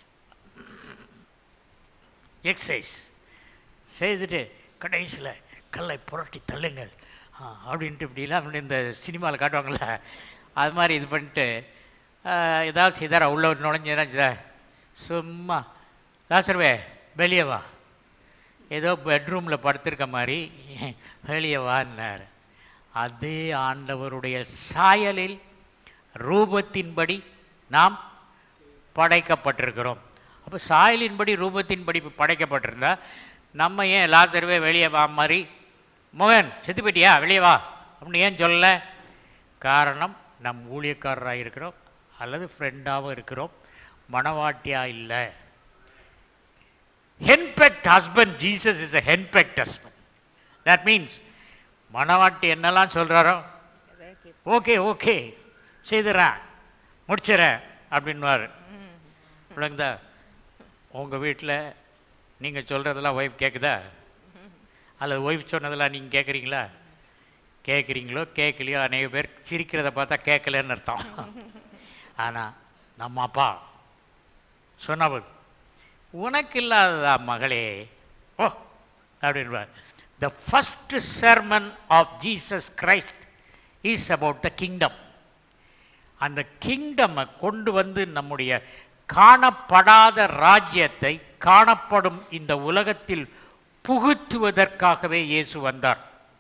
எக்ஸசைஸ் செய்துட்டு கடைசியில் கல்லை புரட்டி தள்ளுங்கள் ஆ, அப்படின்ட்டு இப்படிலாம் அப்படி இந்த சினிமாவில் காட்டுவாங்கள்ல அது மாதிரி இது பண்ணிட்டு ஆ, ஏதாவது செய்தாரா உள்ள நுழைஞ்சு ஏதாவது செய்தா சும்மா லாசர்வே வெளியே வா ஏதோ பெட்ரூமில் படுத்திருக்க மாதிரி வெளியே வான்னார் அதே ஆண்டவருடைய சாயலில் ரூபத்தின்படி நாம் படைக்கப்பட்டிருக்கிறோம் அப்போ சாயலின்படி ரூபத்தின்படி படைக்கப்பட்டிருந்தா நம்ம ஏன் லாசருவே வெளியே வா மாதிரி மோகன் செத்து போயிட்டியா வெளியே வா அப்படின்னு ஏன் சொல்லல காரணம் நம் ஊழியக்காரராக இருக்கிறோம் அல்லது ஃப்ரெண்டாகவும் இருக்கிறோம் மனவாட்டியாக இல்லை henpecked husband, Jesus is a henpecked husband. That means, மணவாட்டி என்னெல்லாம் சொல்கிறாரோ ஓகே ஓகே செய்துறேன் முடிச்சிடறேன் அப்படின்வார் விளங்குதா உங்கள் வீட்டில் நீங்கள் சொல்கிறதெல்லாம் ஒய்ஃப் கேட்குதா அல்லது ஒய்ஃப் சொன்னதெல்லாம் நீங்கள் கேட்குறீங்களா கேட்குறீங்களோ கேட்கலையோ அநேக பேர் சிரிக்கிறத பார்த்தா கேட்கலன்னு அர்த்தம் ஆனால் நம்ம அப்பா சொன்னவர் உனக்கு இல்லாததா மகளே ஓ அப்படின்பார் the first sermon of Jesus Christ is about the kingdom அந்த கிங்டமை கொண்டு வந்து நம்முடைய காணப்படாத ராஜ்யத்தை காணப்படும் இந்த உலகத்தில் புகுத்துவதற்காகவே இயேசு வந்தார்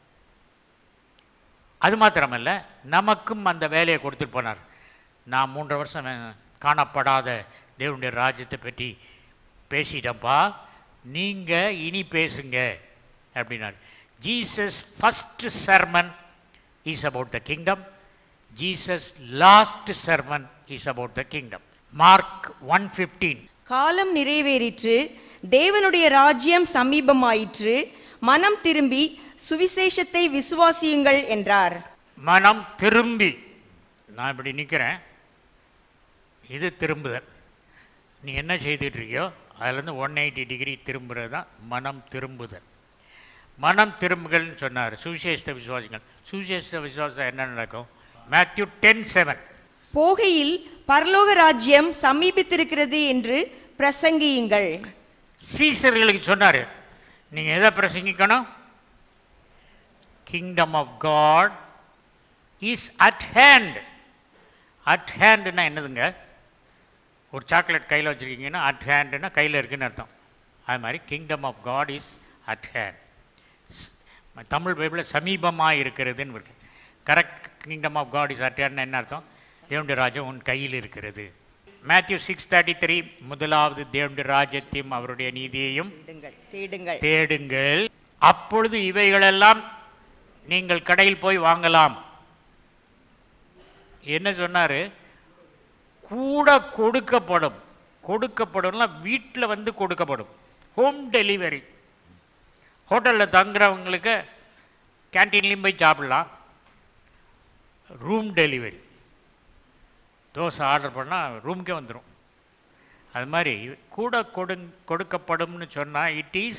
அது மாத்திரமல்ல நமக்கும் அந்த வேலையை கொடுத்துட்டு போனார் நான் மூன்றரை வருஷம் காணப்படாத தேவனுடைய ராஜ்யத்தை பற்றி பேசிட்டப்பா நீங்கள் இனி பேசுங்க அப்படின்னாரு Jesus first sermon is about the kingdom Jesus last sermon is about the kingdom Mark one fifteen காலம் நிறைவேறிற்று தேவனுடைய ராஜ்யம் சமீபமாயிற்று மனம் திரும்பி சுவிசேஷத்தை விசுவாசியுங்கள் என்றார் மனம் திரும்பி நான் இப்படி நிற்கிறேன் இது திரும்புதல் நீ என்ன செய்துட்டு இருக்கியோ அதுலேருந்து ஒன் எயிட்டி டிகிரி திரும்புறது தான் மனம் திரும்புதல் மனம் திரும்புகள்னு சொன்னார் சுவிசேஷத்தை விசுவாசிங்கள் சுவிசேஷ விசுவாசம் என்ன நடக்கும் மேத்யூ டென் செவன் போகையில் பரலோக ராஜ்யம் சமீபித்திருக்கிறது என்று பிரசங்கியுங்கள் சீசர்களுக்கு சொன்னார் நீங்கள் எதை பிரசங்கிக்கணும் kingdom of God is at hand at ஹேண்டுனா என்னதுங்க ஒரு சாக்லேட் கையில் வச்சுருக்கீங்கன்னா அட் ஹேண்டுனா கையில் இருக்குன்னு அர்த்தம் அது மாதிரி kingdom of God is at hand Tamil பைபிளில் சமீபமாக இருக்கிறதுன்னு இருக்கு correct kingdom of God is at ஹேண்ட்னா என்ன அர்த்தம் தேவனுடைய ராஜ்யம் உன் கையில் இருக்கிறது மேத்யூ சிக்ஸ் தேர்ட்டி த்ரீ முதலாவது தேவனுடைய ராஜ்யத்தையும் அவருடைய நீதியையும் தேடுங்கள் தேடுங்கள் தேடுங்கள் அப்பொழுது இவைகளெல்லாம் நீங்கள் கடையில் போய் வாங்கலாம் என்ன சொன்னார் கூட கொடுக்கப்படும் கொடுக்கப்படும்னா வீட்டில் வந்து கொடுக்கப்படும் ஹோம் டெலிவரி ஹோட்டலில் தங்குறவங்களுக்கு கேன்டீன்லேயும் போய் சாப்பிடலாம் ரூம் டெலிவரி தோசை ஆர்டர் பண்ணால் ரூமுக்கே வந்துடும் அது மாதிரி கூட கொடு கொடுக்கப்படும்னு சொன்னால் இட் இஸ்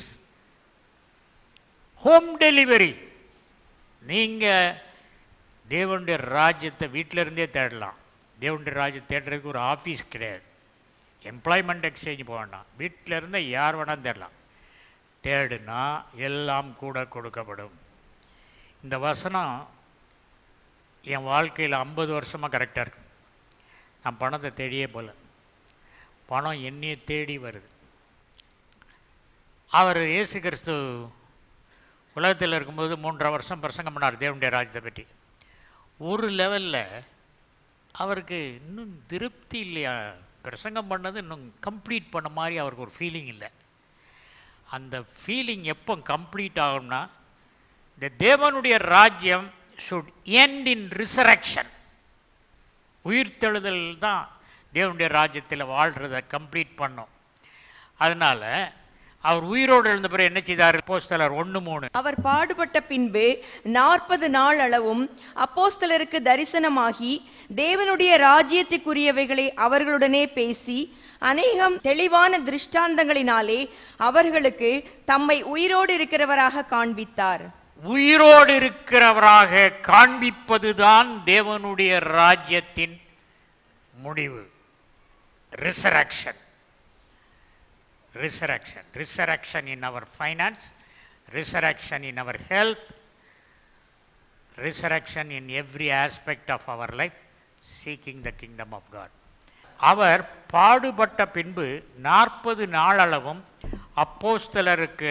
ஹோம் டெலிவரி நீங்கள் தேவனுடைய ராஜ்யத்தை வீட்டில் இருந்தே தேடலாம் தேவனுடைய ராஜ்யம் தேடுறதுக்கு ஒரு ஆஃபீஸ் கிடையாது எம்ப்ளாய்மெண்ட் எக்ஸ்சேஞ்ச் போக வேண்டாம் வீட்டில் இருந்தே யார் வேணாலும் தேடலாம் தேடுனா எல்லாம் கூட கொடுக்கப்படும் இந்த வசனம் என் வாழ்க்கையில் ஐம்பது வருஷமாக கரெக்டாக இருக்கு நான் பணத்தை தேடியே போல பணம் என்னையே தேடி வருது அவர் இயேசு கிறிஸ்து உலகத்தில் இருக்கும்போது மூன்றரை வருஷம் பிரசங்கம் பண்ணார் தேவனுடைய ராஜ்யத்தை பற்றி ஒரு லெவலில் அவருக்கு இன்னும் திருப்தி இல்லையா பிரசங்கம் பண்ணது இன்னும் கம்ப்ளீட் பண்ண மாதிரி அவருக்கு ஒரு ஃபீலிங் இல்லை அந்த ஃபீலிங் எப்போ கம்ப்ளீட் ஆகும்னா இந்த தேவனுடைய ராஜ்யம் ஷுட் எண்ட் இன் ரிசரக்ஷன் உயிர்த்தெழுதல் தான் தேவனுடைய ராஜ்யத்தில் வாழ்கிறத கம்ப்ளீட் பண்ணும் அதனால் அவர் உயிரோடு எழுந்த பிறகு என்ன செய்தார் போஸ்தலர் ஒன்று மூணு அவர் பாடுபட்ட பின்பு நாற்பது நாள் அளவும் அப்போஸ்தலருக்கு தரிசனமாகி தேவனுடைய ராஜ்யத்துக்குரியவைகளை அவர்களுடனே பேசி அநேகம் தெளிவான திருஷ்டாந்தங்களினாலே அவர்களுக்கு தம்மை உயிரோடு இருக்கிறவராக காண்பித்தார் உயிரோடு இருக்கிறவராக காண்பிப்பதுதான் தேவனுடைய ராஜ்யத்தின் முடிவு resurrection resurrection resurrection in our finance resurrection in our health resurrection in every aspect of our life seeking the kingdom of God அவர் பாடுபட்ட பின்பு நாற்பது நாளளவும் அப்போஸ்தலருக்கு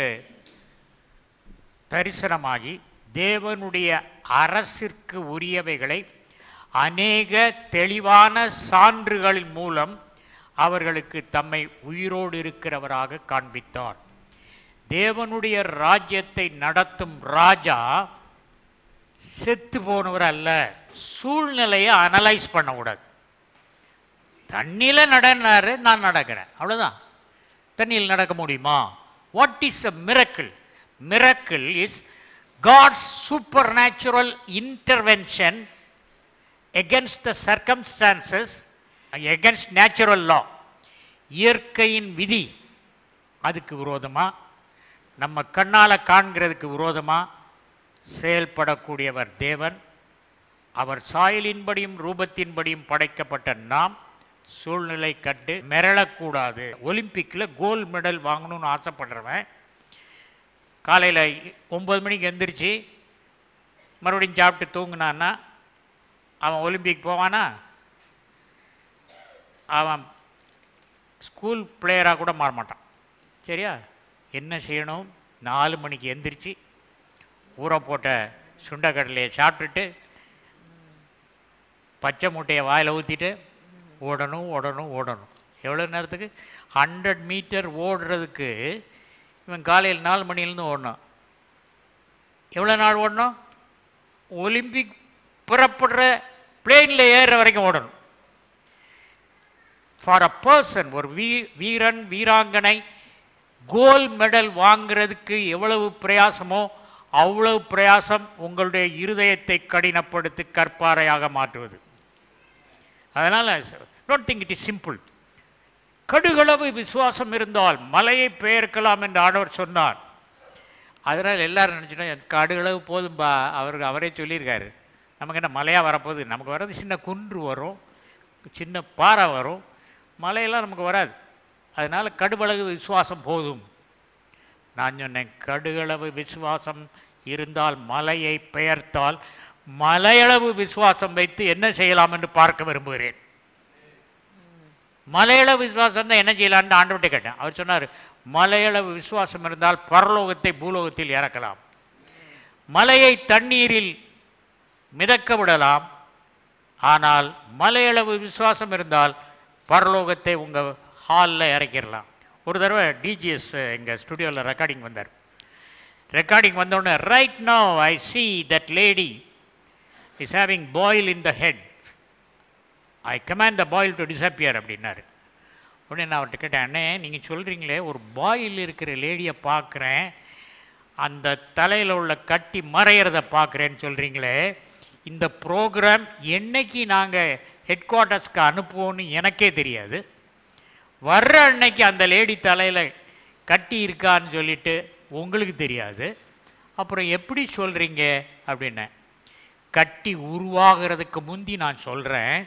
தரிசனமாகி தேவனுடைய அரசிற்கு உரியவைகளை அநேக தெளிவான சான்றுகளின் மூலம் அவர்களுக்கு தம்மை உயிரோடு இருக்கிறவராக காண்பித்தார் தேவனுடைய ராஜ்யத்தை நடத்தும் ராஜா செத்து போனவர் அல்ல சூழ்நிலையை அனலைஸ் பண்ணக்கூடாது தண்ணியில் நடனாரு நான் நடக்கிறேன் அவ்வளோதான் தண்ணியில் நடக்க முடியுமா what is a miracle miracle is God's supernatural intervention against the circumstances against natural law இயற்கையின் விதி அதுக்கு விரோதமா நம்ம கண்ணால் காண்கிறதுக்கு விரோதமா செயல்படக்கூடியவர் தேவன் அவர் சாயலின்படியும் ரூபத்தின்படியும் படைக்கப்பட்ட நாம் சூழ்நிலை கண்டு மிரளக்கூடாது ஒலிம்பிக்கில் கோல்டு மெடல் வாங்கணும்னு ஆசைப்படுறவன் காலையில் ஒம்பது மணிக்கு எந்திரிச்சு மறுபடியும் சாப்பிட்டு தூங்குனான்னா அவன் ஒலிம்பிக் போவானா அவன் ஸ்கூல் பிளேயராக கூட மாற மாட்டான் சரியா என்ன செய்யணும் நாலு மணிக்கு எந்திரிச்சு ஊற போட்ட சுண்டக்கடலையை சாப்பிட்டுட்டு பச்சை முட்டையை வாயில் ஊற்றிட்டு ஓடணும் ஓடணும் ஓடணும் எவ்வளோ நேரத்துக்கு ஹண்ட்ரட் மீட்டர் ஓடுறதுக்கு இவன் காலையில் நாலு மணிலேருந்து ஓடணும் எவ்வளோ நாள் ஓடணும் ஒலிம்பிக் புறப்படுற பிளேனில் ஏறுற வரைக்கும் ஓடணும் ஃபார் அ பர்சன் ஒரு வீ வீரன் வீராங்கனை கோல்ட் மெடல் வாங்குறதுக்கு எவ்வளவு பிரயாசமோ அவ்வளவு பிரயாசம் உங்களுடைய இருதயத்தை கடினப்படுத்தி கற்பாறையாக மாற்றுவது அதனால் don't think it is simple கடுகளவு விசுவாசம் இருந்தால் மலையை பெயர்க்கலாம் என்று ஆண்டவர் சொன்னார் அதனால் எல்லாரும் நினச்சிட்டோம் கடுகளவு போதும்பா அவருக்கு அவரே சொல்லியிருக்காரு நமக்கு என்ன மலையாக வரப்போகுது நமக்கு வர்றது சின்ன குன்று வரும் சின்ன பாறை வரும் மலையெல்லாம் நமக்கு வராது அதனால் கடுகளவு விசுவாசம் போதும் நான் சொன்னேன் கடுகளவு விசுவாசம் இருந்தால் மலையை பெயர்த்தால் மலையளவு விசுவாசம் வைத்து என்ன செய்யலாம் என்று பார்க்க விரும்புகிறேன் மலையளவு விசுவாசம் தான் என்ன செய்யலாம்னு ஆண்டவர்கிட்ட கேட்டேன் அவர் சொன்னார் மலையளவு விசுவாசம் இருந்தால் பரலோகத்தை பூலோகத்தில் இறக்கலாம் மலையை தண்ணீரில் மிதக்க விடலாம் ஆனால் மலையளவு விசுவாசம் இருந்தால் பரலோகத்தை உங்கள் ஹாலில் இறக்கிடலாம் ஒரு தடவை டிஜிஎஸ் எங்கள் ஸ்டுடியோவில் ரெக்கார்டிங் வந்தார் ரெக்கார்டிங் வந்தோடனே right now I see that lady is having boil in the head I command the boil to disappear அப்படின்னாரு உடனே நான் அவர்கிட்ட கேட்டேன் அண்ணே நீங்கள் சொல்கிறீங்களே ஒரு பாயில் இருக்கிற லேடியை பார்க்குறேன் அந்த தலையில் உள்ள கட்டி மறையிறத பார்க்குறேன்னு சொல்கிறீங்களே இந்த ப்ரோக்ராம் என்னைக்கு நாங்கள் ஹெட் குவார்ட்டர்ஸ்க்கு அனுப்புவோன்னு எனக்கே தெரியாது வர்ற அன்னைக்கு அந்த லேடி தலையில் கட்டி இருக்கான்னு சொல்லிட்டு உங்களுக்கு தெரியாது அப்புறம் எப்படி சொல்கிறீங்க அப்படின்னேன் கட்டி உருவாகிறதுக்கு முந்தி நான் சொல்கிறேன்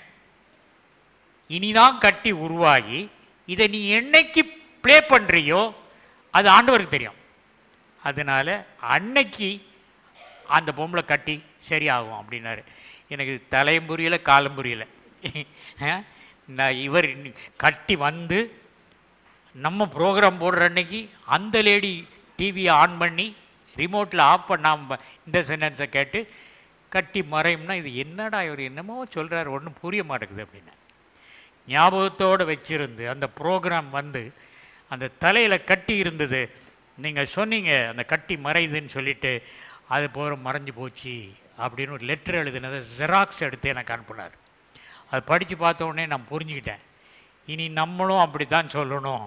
இனிதான் கட்டி உருவாகி இதை நீ என்னைக்கு ப்ளே பண்ணுறியோ அது ஆண்டவருக்கு தெரியும் அதனால் அன்னைக்கு அந்த பொம்பளை கட்டி சரியாகும் அப்படின்னாரு எனக்கு தலையும் புரியல காலும் புரியல அஹ், நான் இவர் இன்னி- கட்டி வந்து நம்ம ப்ரோக்ராம் போடுற அன்னைக்கு அந்த லேடி டிவியை ஆன் பண்ணி ரிமோட்டில் ஆஃப் பண்ணாம இந்த சென்டென்ஸை கேட்டு கட்டி மறையும்னா இது என்னடா இவர் என்னமோ சொல்கிறார் ஒன்றும் புரிய மாட்டேங்குது அப்படின்னு ஞாபகத்தோடு வச்சிருந்து அந்த ப்ரோக்ராம் வந்து அந்த தலையில் கட்டி இருந்தது நீங்கள் சொன்னீங்க அந்த கட்டி மறையுதுன்னு சொல்லிட்டு அது போகிற மறைஞ்சு போச்சு அப்படின்னு ஒரு லெட்டர் எழுதினதை ஜெராக்ஸ் எடுத்து எனக்கு அனுப்புனார் அது படித்து பார்த்த உடனே நான் புரிஞ்சுக்கிட்டேன் இனி நம்மளும் அப்படி தான் சொல்லணும்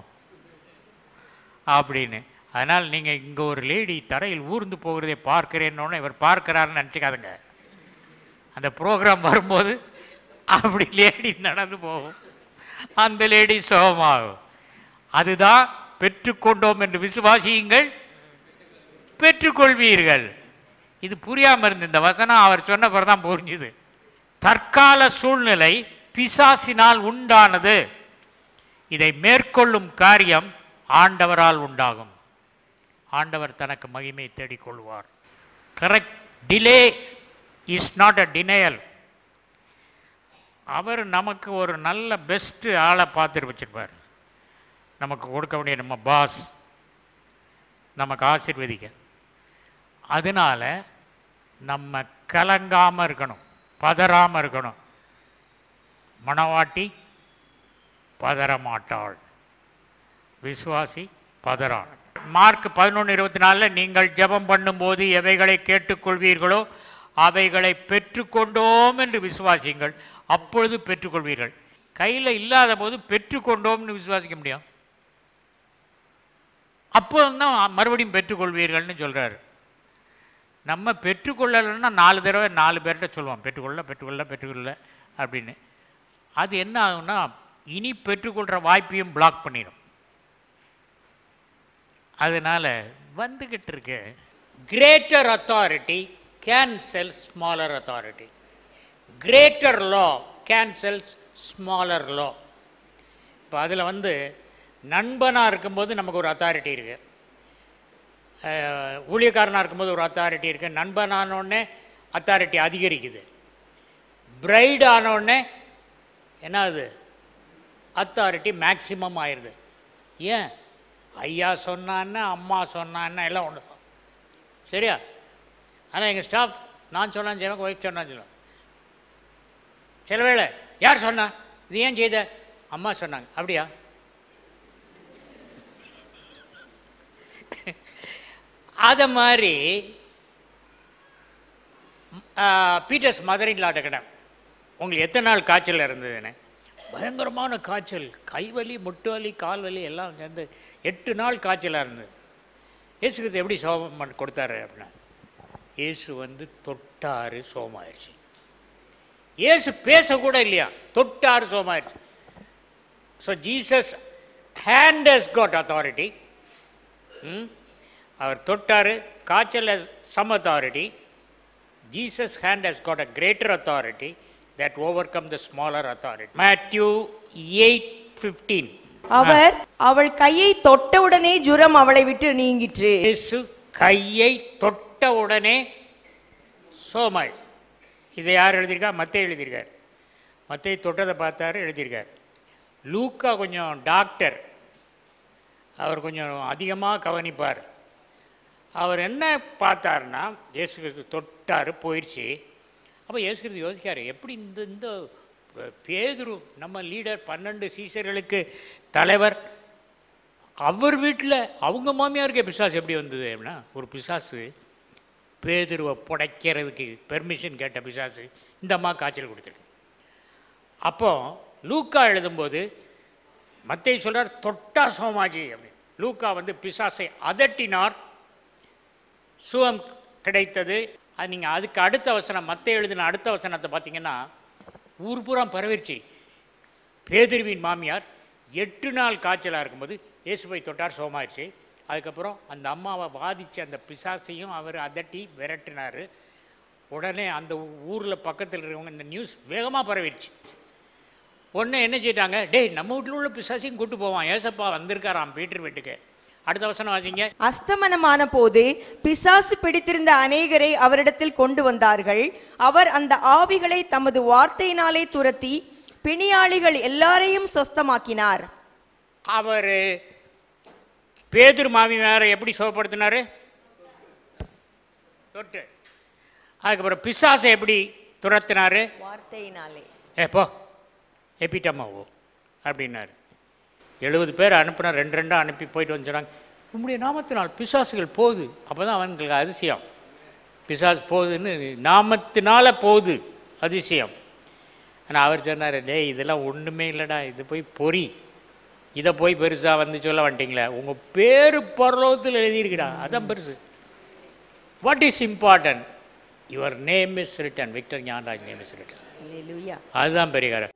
அப்படின்னு அதனால் நீங்கள் இங்கே ஒரு லேடி தரையில் ஊர்ந்து போகிறதை பார்க்கிறேன்னொன்னே இவர் பார்க்கிறாருன்னு நினச்சிக்காதுங்க அந்த ப்ரோக்ராம் வரும்போது அப்படி லேடி நடந்து போகும் அந்த லேடி சுகமாகும் அதுதான் பெற்றுக்கொண்டோம் என்று விசுவாசியுங்கள் பெற்றுக்கொள்வீர்கள் இது புரியாமல் இருந்து இந்த வசனம் அவர் சொன்ன பிறகு தான் புரிஞ்சுது தற்கால சூழ்நிலை பிசாசினால் உண்டானது இதை மேற்கொள்ளும் காரியம் ஆண்டவரால் உண்டாகும் ஆண்டவர் தனக்கு மகிமை தேடிக்கொள்வார் correct delay is not a denial அவர் நமக்கு ஒரு நல்ல பெஸ்ட்டு ஆளை பார்த்துட்டு வச்சிருப்பார் நமக்கு கொடுக்க வேண்டிய நம்ம பாஸ் நமக்கு ஆசீர்வதிக்க அதனால நம்ம கலங்காமல் இருக்கணும் பதறாமல் இருக்கணும் மணவாட்டி பதறமாட்டாள் விசுவாசி பதறான் மார்க் பதினொன்று இருபத்தி நாலில் நீங்கள் ஜெபம் பண்ணும்போது எவைகளை கேட்டுக்கொள்வீர்களோ அவைகளை பெற்றுக்கொண்டோம் என்று விசுவாசியுங்கள் அப்பொழுது பெற்றுக்கொள்வீர்கள் கையில் இல்லாத போது பெற்றுக்கொண்டோம்னு விசுவாசிக்க முடியும் அப்போ தான் மறுபடியும் பெற்றுக்கொள்வீர்கள்னு சொல்கிறாரு நம்ம பெற்றுக்கொள்ளலைன்னா நாலு தடவை நாலு பேர்கிட்ட சொல்லுவோம் பெற்றுக்கொள்ள பெற்றுக்கொள்ள பெற்றுக்கொள்ள அப்படின்னு அது என்ன ஆகும்னா இனி பெற்றுக்கொள்கிற வாய்ப்பையும் பிளாக் பண்ணிடும் அதனால் வந்துக்கிட்டு இருக்கு greater authority cancel smaller authority greater law cancels smaller law இப்போ அதில் வந்து நண்பனாக இருக்கும்போது நமக்கு ஒரு அத்தாரிட்டி இருக்குது ஊழியக்காரனாக இருக்கும்போது ஒரு அத்தாரிட்டி இருக்குது நண்பனானோடனே அத்தாரிட்டி அதிகரிக்குது பிரைட் ஆனோடனே என்ன ஆகுது அத்தாரிட்டி மேக்சிமம் ஆயிடுது ஏன் ஐயா சொன்னான்னா அம்மா சொன்னான்னா எல்லாம் ஒன்று தான் சரியா ஆனால் எங்கள் ஸ்டாஃப் நான் சொன்னான்னு செய்வேன் ஒய்ஃப் சொன்னான்னு சொல்லுவேன் சில வேளை யார் சொன்னா இது ஏன் செய்த அம்மா சொன்னாங்க அப்படியா அதை மாதிரி பீட்டர்ஸ் மதுரையில் ஆட்டக்கடம் உங்களுக்கு எத்தனை நாள் காய்ச்சல் இருந்ததுன்னு பயங்கரமான காய்ச்சல் கைவலி முட்டு வலி கால் வலி எல்லாம் சேர்ந்து எட்டு நாள் காய்ச்சலாக இருந்தது இயேசுக்கு எப்படி சோகம் பண்ணி கொடுத்தாரு அப்படின்னா இயேசு வந்து தொட்டாரு சோமாயிருச்சு இயேசு பேசக்கூட இல்லையா தொட்டாரு சோமாயிருச்சு so Jesus hand has got authority அவர் தொட்டார் காய்ச்சல் has some authority jesus hand has got a greater authority that overcome the smaller authority matthew 8:15 அவர் அவள் கையை தொட்டவுடனே ஜுரம் அவளை விட்டு நீங்கிற்று இயேசு கையை தொட்ட உடனே சோமாய் இதை யார் எழுதியிருக்கா மத்தேயு எழுதியிருக்கார் மத்தேயு தொட்டதை பார்த்தாரு எழுதியிருக்கார் லூக்கா கொஞ்சம் டாக்டர் அவர் கொஞ்சம் அதிகமாக கவனிப்பார் அவர் என்ன பார்த்தாருன்னா இயேசு கிறிஸ்து தொட்டார் போயிடுச்சு அப்போ இயேசு கிறிஸ்து யோசிக்காரு எப்படி இந்த இந்த பேதுரு நம்ம லீடர் பன்னெண்டு சீசர்களுக்கு தலைவர் அவர் வீட்டில் அவங்க மாமியாருக்கே பிசாசு எப்படி வந்தது அப்படின்னா ஒரு பிசாசு பேதுருவை புடைக்கிறதுக்கு பெர்மிஷன் கேட்ட பிசாசு இந்த அம்மா காய்ச்சல் கொடுத்துருக்கு அப்போ லூக்கா எழுதும்போது மத்தேயு சொல்றார் தொட்டா சோமாஜி அப்படின்னு லூக்கா வந்து பிசாசை அதட்டினார் சுகம் கிடைத்தது அது நீங்கள் அதுக்கு அடுத்த வசனம் மத்த எழுதின அடுத்த வசனத்தை பார்த்தீங்கன்னா ஊர் பூரா பரவிருச்சு பேதிருவின் மாமியார் எட்டு நாள் காய்ச்சலாக இருக்கும்போது இயேசுவை தொட்டார் சோமாயிருச்சு அதுக்கப்புறம் அந்த அம்மாவை பாதித்த அந்த பிசாசையும் அவர் அதட்டி விரட்டினார் உடனே அந்த ஊரில் பக்கத்தில் இருக்கிறவங்க இந்த நியூஸ் வேகமாக பரவிடுச்சு உடனே என்ன செய்யிட்டாங்க டேய் நம்ம வீட்டில் உள்ள பிசாசையும் கூட்டு போவான் ஏசப்பா வந்திருக்காராம் பீட்டர் வீட்டுக்கு அடுத்த வசனம் வாசிங்க அஸ்தமனமான போது பிசாசு பிடித்திருந்த அநேகரை அவரிடத்தில் கொண்டு வந்தார்கள் அவர் அந்த ஆவிகளை தமது வார்த்தையினாலே துரத்தி பிணியாளிகள் எல்லாரையும் சொஸ்தமாக்கினார் அவர் பேதுரு மாமி வேற எப்படி சுகப்படுத்தினாரு தொட்டு அதுக்கப்புறம் பிசாசை எப்படி துரத்தினாரு வார்த்தையினாலே ஏ போ எப்பிட்டம்மா ஓ அப்படின்னாரு எழுபது பேர் அனுப்புனா ரெண்டு ரெண்டாக அனுப்பி போயிட்டு வந்து சொன்னாங்க உம்முடைய நாமத்தினால் பிசாசுகள் போகுது அப்போ தான் அவங்களுக்கு அதிசயம் பிசாசு போகுதுன்னு நாமத்தினால போகுது அதிசயம் ஆனால் அவர் சொன்னார் டேய் இதெல்லாம் ஒன்றுமே இல்லைடா இது போய் பொறி இதை போய் பெருசாக வந்து சொல்ல வந்துட்டீங்களே உங்கள் பேர் பரலோகத்தில் எழுதியிருக்குடா அதான் பெருசு what is important your name is written Victor Gnanaraj name is written அல்லேலூயா அதுதான் பெரிய காரம்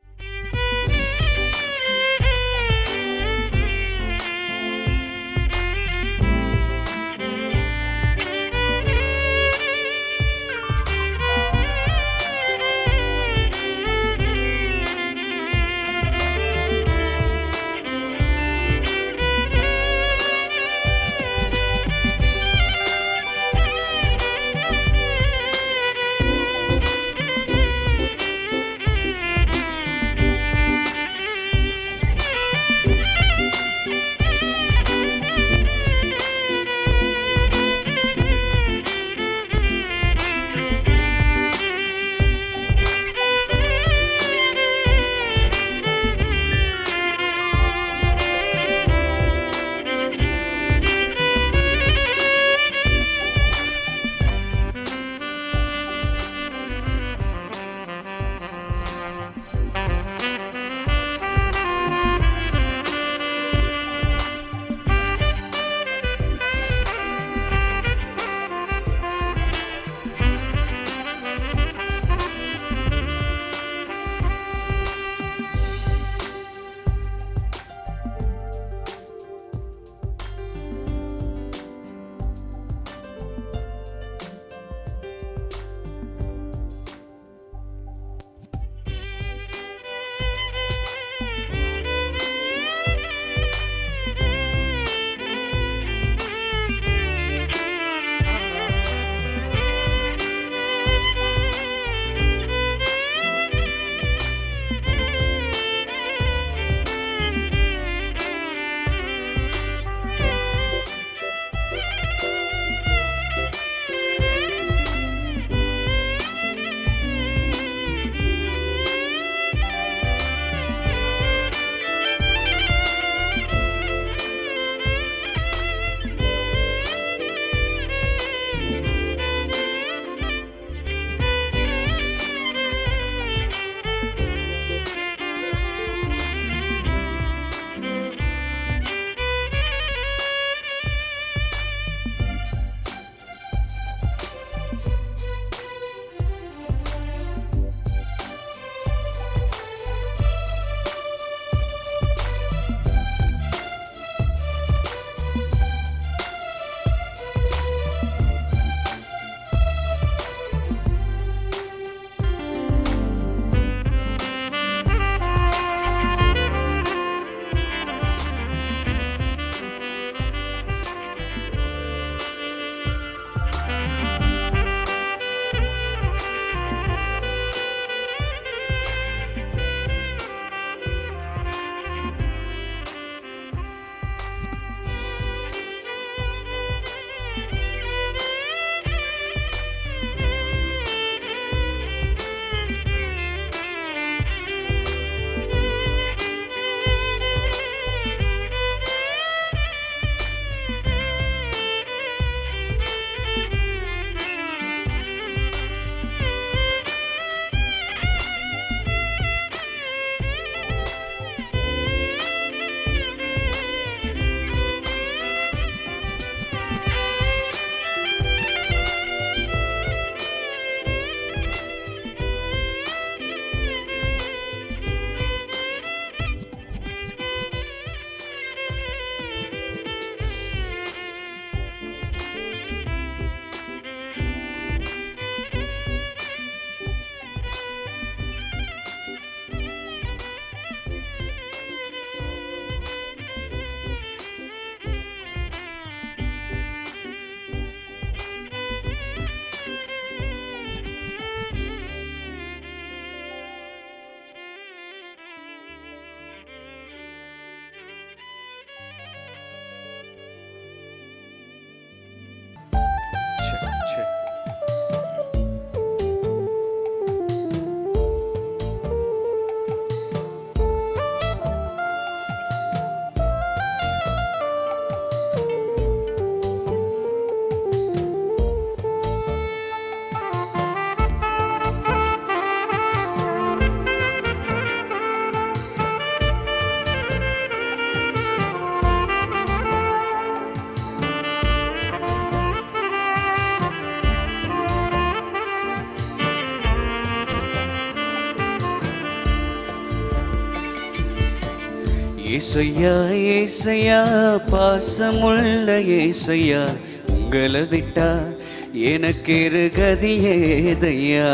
ஏசையா ஏசையா பாசமுள்ள ஏசையா உங்களை விட்டா எனக்கு இரு கதியேதையா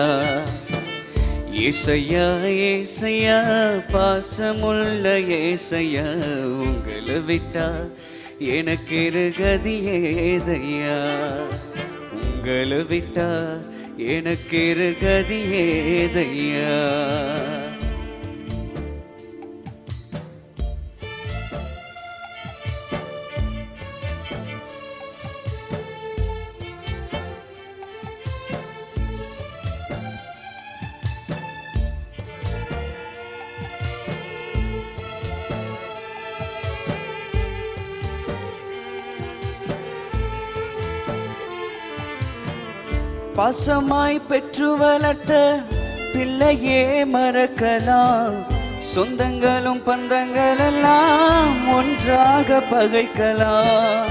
ஏசையா ஏசையா பாசமுள்ள ஏசையா உங்களை விட்டா எனக்கு இரு கதியேதையா உங்களை விட்டா எனக்கு இரு கதியேதையா பாசமாய் பெற்று வளர்த்த பிள்ளையே மறக்கலாம் சொந்தங்களும் பந்தங்கள் எல்லாம் ஒன்றாக பகைக்கலாம்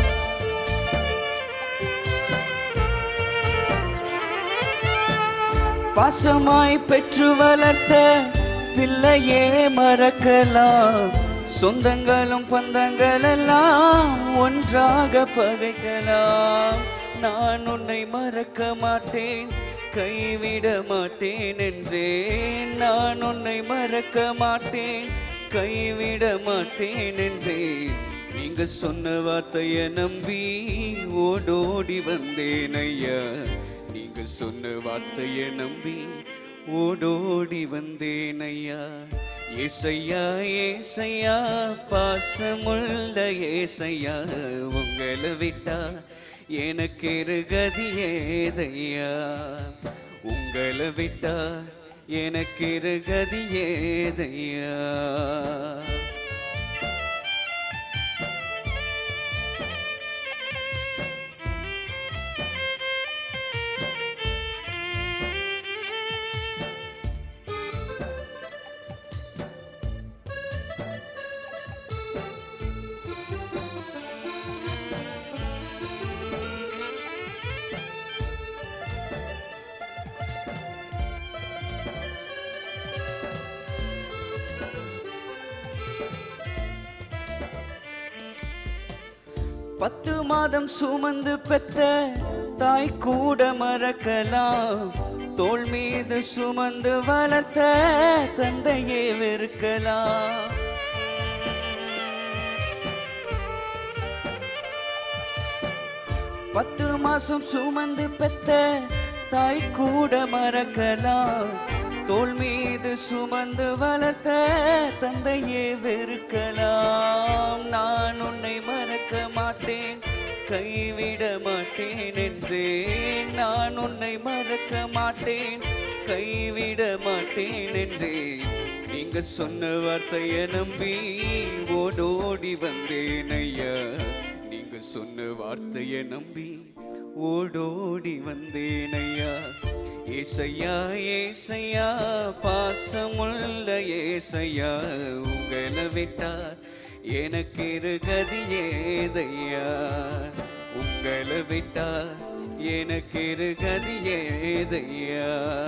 பாசமாய் பெற்று வளர்த்த பிள்ளையே மறக்கலாம் சொந்தங்களும் பந்தங்கள் எல்லாம் ஒன்றாக பகைக்கலாம் நான் உன்னை மறக்க மாட்டேன் கைவிட மாட்டேன் என்றேன் நான் உன்னை மறக்க மாட்டேன் கைவிட மாட்டேன் என்றேன் நீங்க சொன்ன வார்த்தையை நம்பி ஓடோடி வந்தேன் ஐயா நீங்க சொன்ன வார்த்தையை நம்பி ஓடோடி வந்தேன் ஐயா ஏசையா ஏசையா பாசமுள்ள ஏசையா உங்களை விட்டா எனக்கு இரு கதி ஏதையா உங்களை விட்டா எனக்கு இரு கதி ஏதையா பத்து மாதம் சுமந்து பெத்த தாய் கூட மறக்கலாம் தோள் மீது சுமந்து வளர்த்த தந்தையே வெறுக்கலாம் பத்து மாசம் சுமந்து பெத்த தாய் கூட மறக்கலாம் தோள் மீது சுமந்து வளர்த்த தந்தையே வெறுக்கலாம் நான் உன்னை மறக்க மாட்டேன் கைவிட மாட்டேன் என்றேன் நான் உன்னை மறக்க மாட்டேன் கைவிட மாட்டேன் என்றேன் நீங்க சொன்ன வார்த்தையை நம்பி ஓடோடி வந்தேன் ஐயா நீங்க சொன்ன வார்த்தையை நம்பி ஓடோடி வந்தேன் ஐயா ஏசையா ஏசையா பாசமுள்ள ஏசையா உங்களை விட்டா எனக்கு இரு கதி ஏதையா உங்களை விட்டா எனக்கு இரு கதி ஏதையா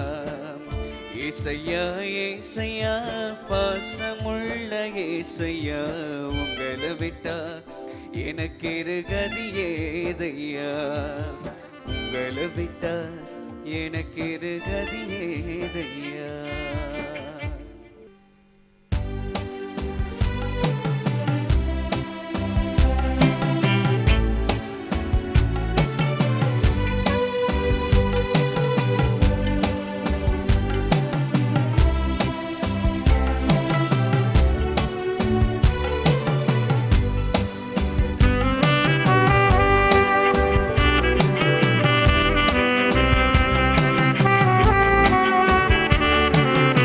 ஏசையா ஏசையா பாசமுள்ள ஏசையா உங்களை விட்டா எனக்கு இரு கதி ஏதையா உங்களை விட்டா எனக்கு இரு கதி ஏதையா Thank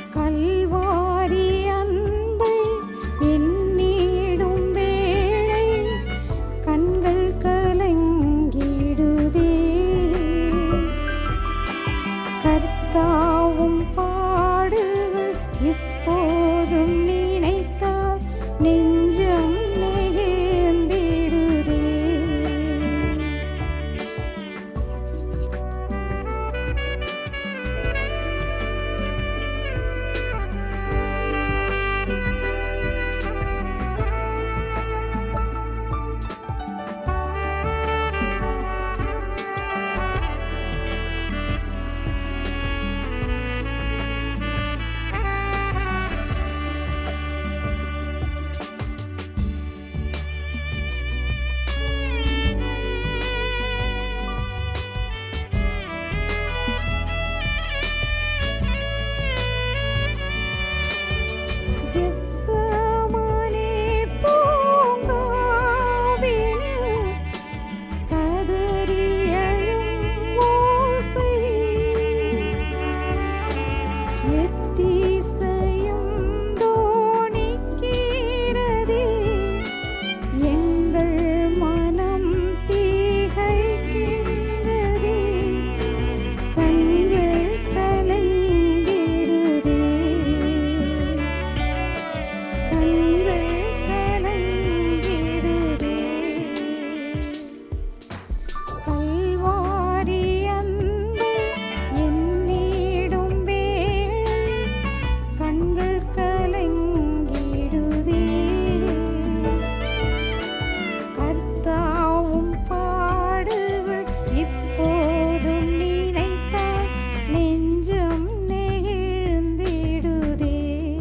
கல்வாரி அன்பை எண்ணிடும் வேளை கண்கள் கலங்கிடுதே கர்த்தாவும் பாடுகள் இப்போதும் நினைத்தால் நெஞ்சம் நெகிழ்ந்திடுதே கெத்செமனே பூங்காவினில் கதறி எழும் ஓசை எத்திசையும் தோணிக்கிறதே எங்கள் மனம் தீகைக்கின்றதே கண்கள் கலங்கிடுதே கண்கள் கலங்கிடுதே கல்வாரி அன்பை எண்ணிடும் வேளை கண்கள் கலங்கிடுதே கர்த்தாவும் பாடுகள் இப்போதும் நினைத்தால் நெஞ்சம் நெகிழ்ந்திடுதே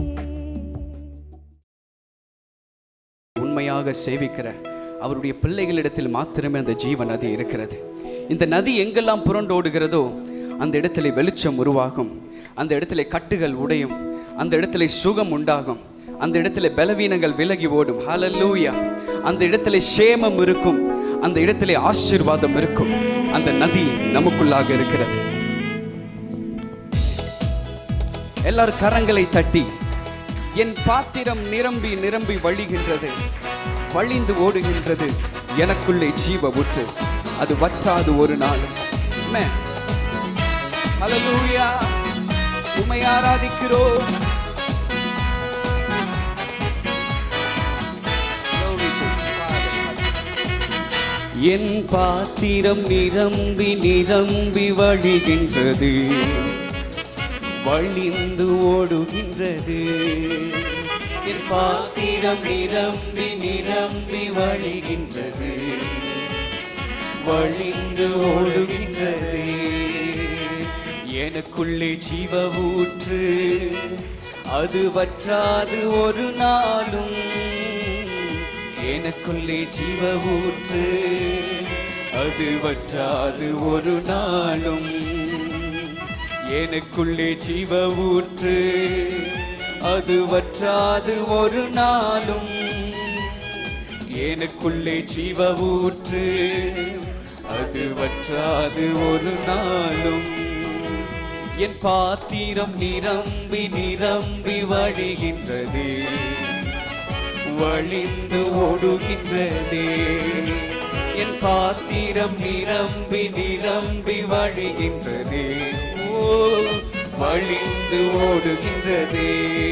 உண்மையாக சேவிக்கிற அவருடைய பிள்ளைகளிடத்தில் மாத்திரமே அந்த ஜீவ நதி இருக்கிறது இந்த நதி எங்கெல்லாம் புரண்டோடுகிறதோ அந்த இடத்துல வெளிச்சம் உருவாகும் அந்த இடத்துல கட்டுகள் உடையும் அந்த இடத்துல சுகம் உண்டாகும் அந்த இடத்துல பலவீனங்கள் விலகி ஓடும் ஹalleluya அந்த இடத்துல சேமம் இருக்கும் அந்த இடத்துல ஆசீர்வாதம் இருக்கும் அந்த நதி நமக்குள்ளாக இருக்கிறது எல்லாரும் கரங்களை தட்டி என் பாத்திரம் நிரம்பி நிரம்பி வழிகின்றது வழிந்து ஓடுகின்றது எனக்குள்ளே ஜீவ ஊற்று அது வற்றாது ஒரு நாள் Amen. Hallelujah. உம்மை ஆராதிக்கிறோம் Glory to Father. என் பாத்திரம் நிரம்பி நிரம்பி வழிகின்றது வழிந்து ஓடுகின்றது என் பாத்திரம் நிரம்பி நிரம்பி வழிகின்றது வழிந்து ஓடுகின்றது எனக்குள்ளே ஜீவ ஊற்று அது வற்றாது ஒரு நாளும் எனக்குள்ளே ஜீவ ஊற்று அது வற்றாது ஒரு நாளும் எனக்குள்ளே ஜீவ ஊற்று அது வற்றாது ஒரு நாளும் எனக்குள்ளே ஜீவ ஊற்று அது வற்றாது ஒரு நாளும் என் பாத்திரம் நிரம்பி நிரம்பி வழிகின்றது வழிந்து ஓடுகின்றதே என் பாத்திரம் நிரம்பி நிரம்பி வழிகின்றதே ஓ வழிந்து ஓடுகின்றதே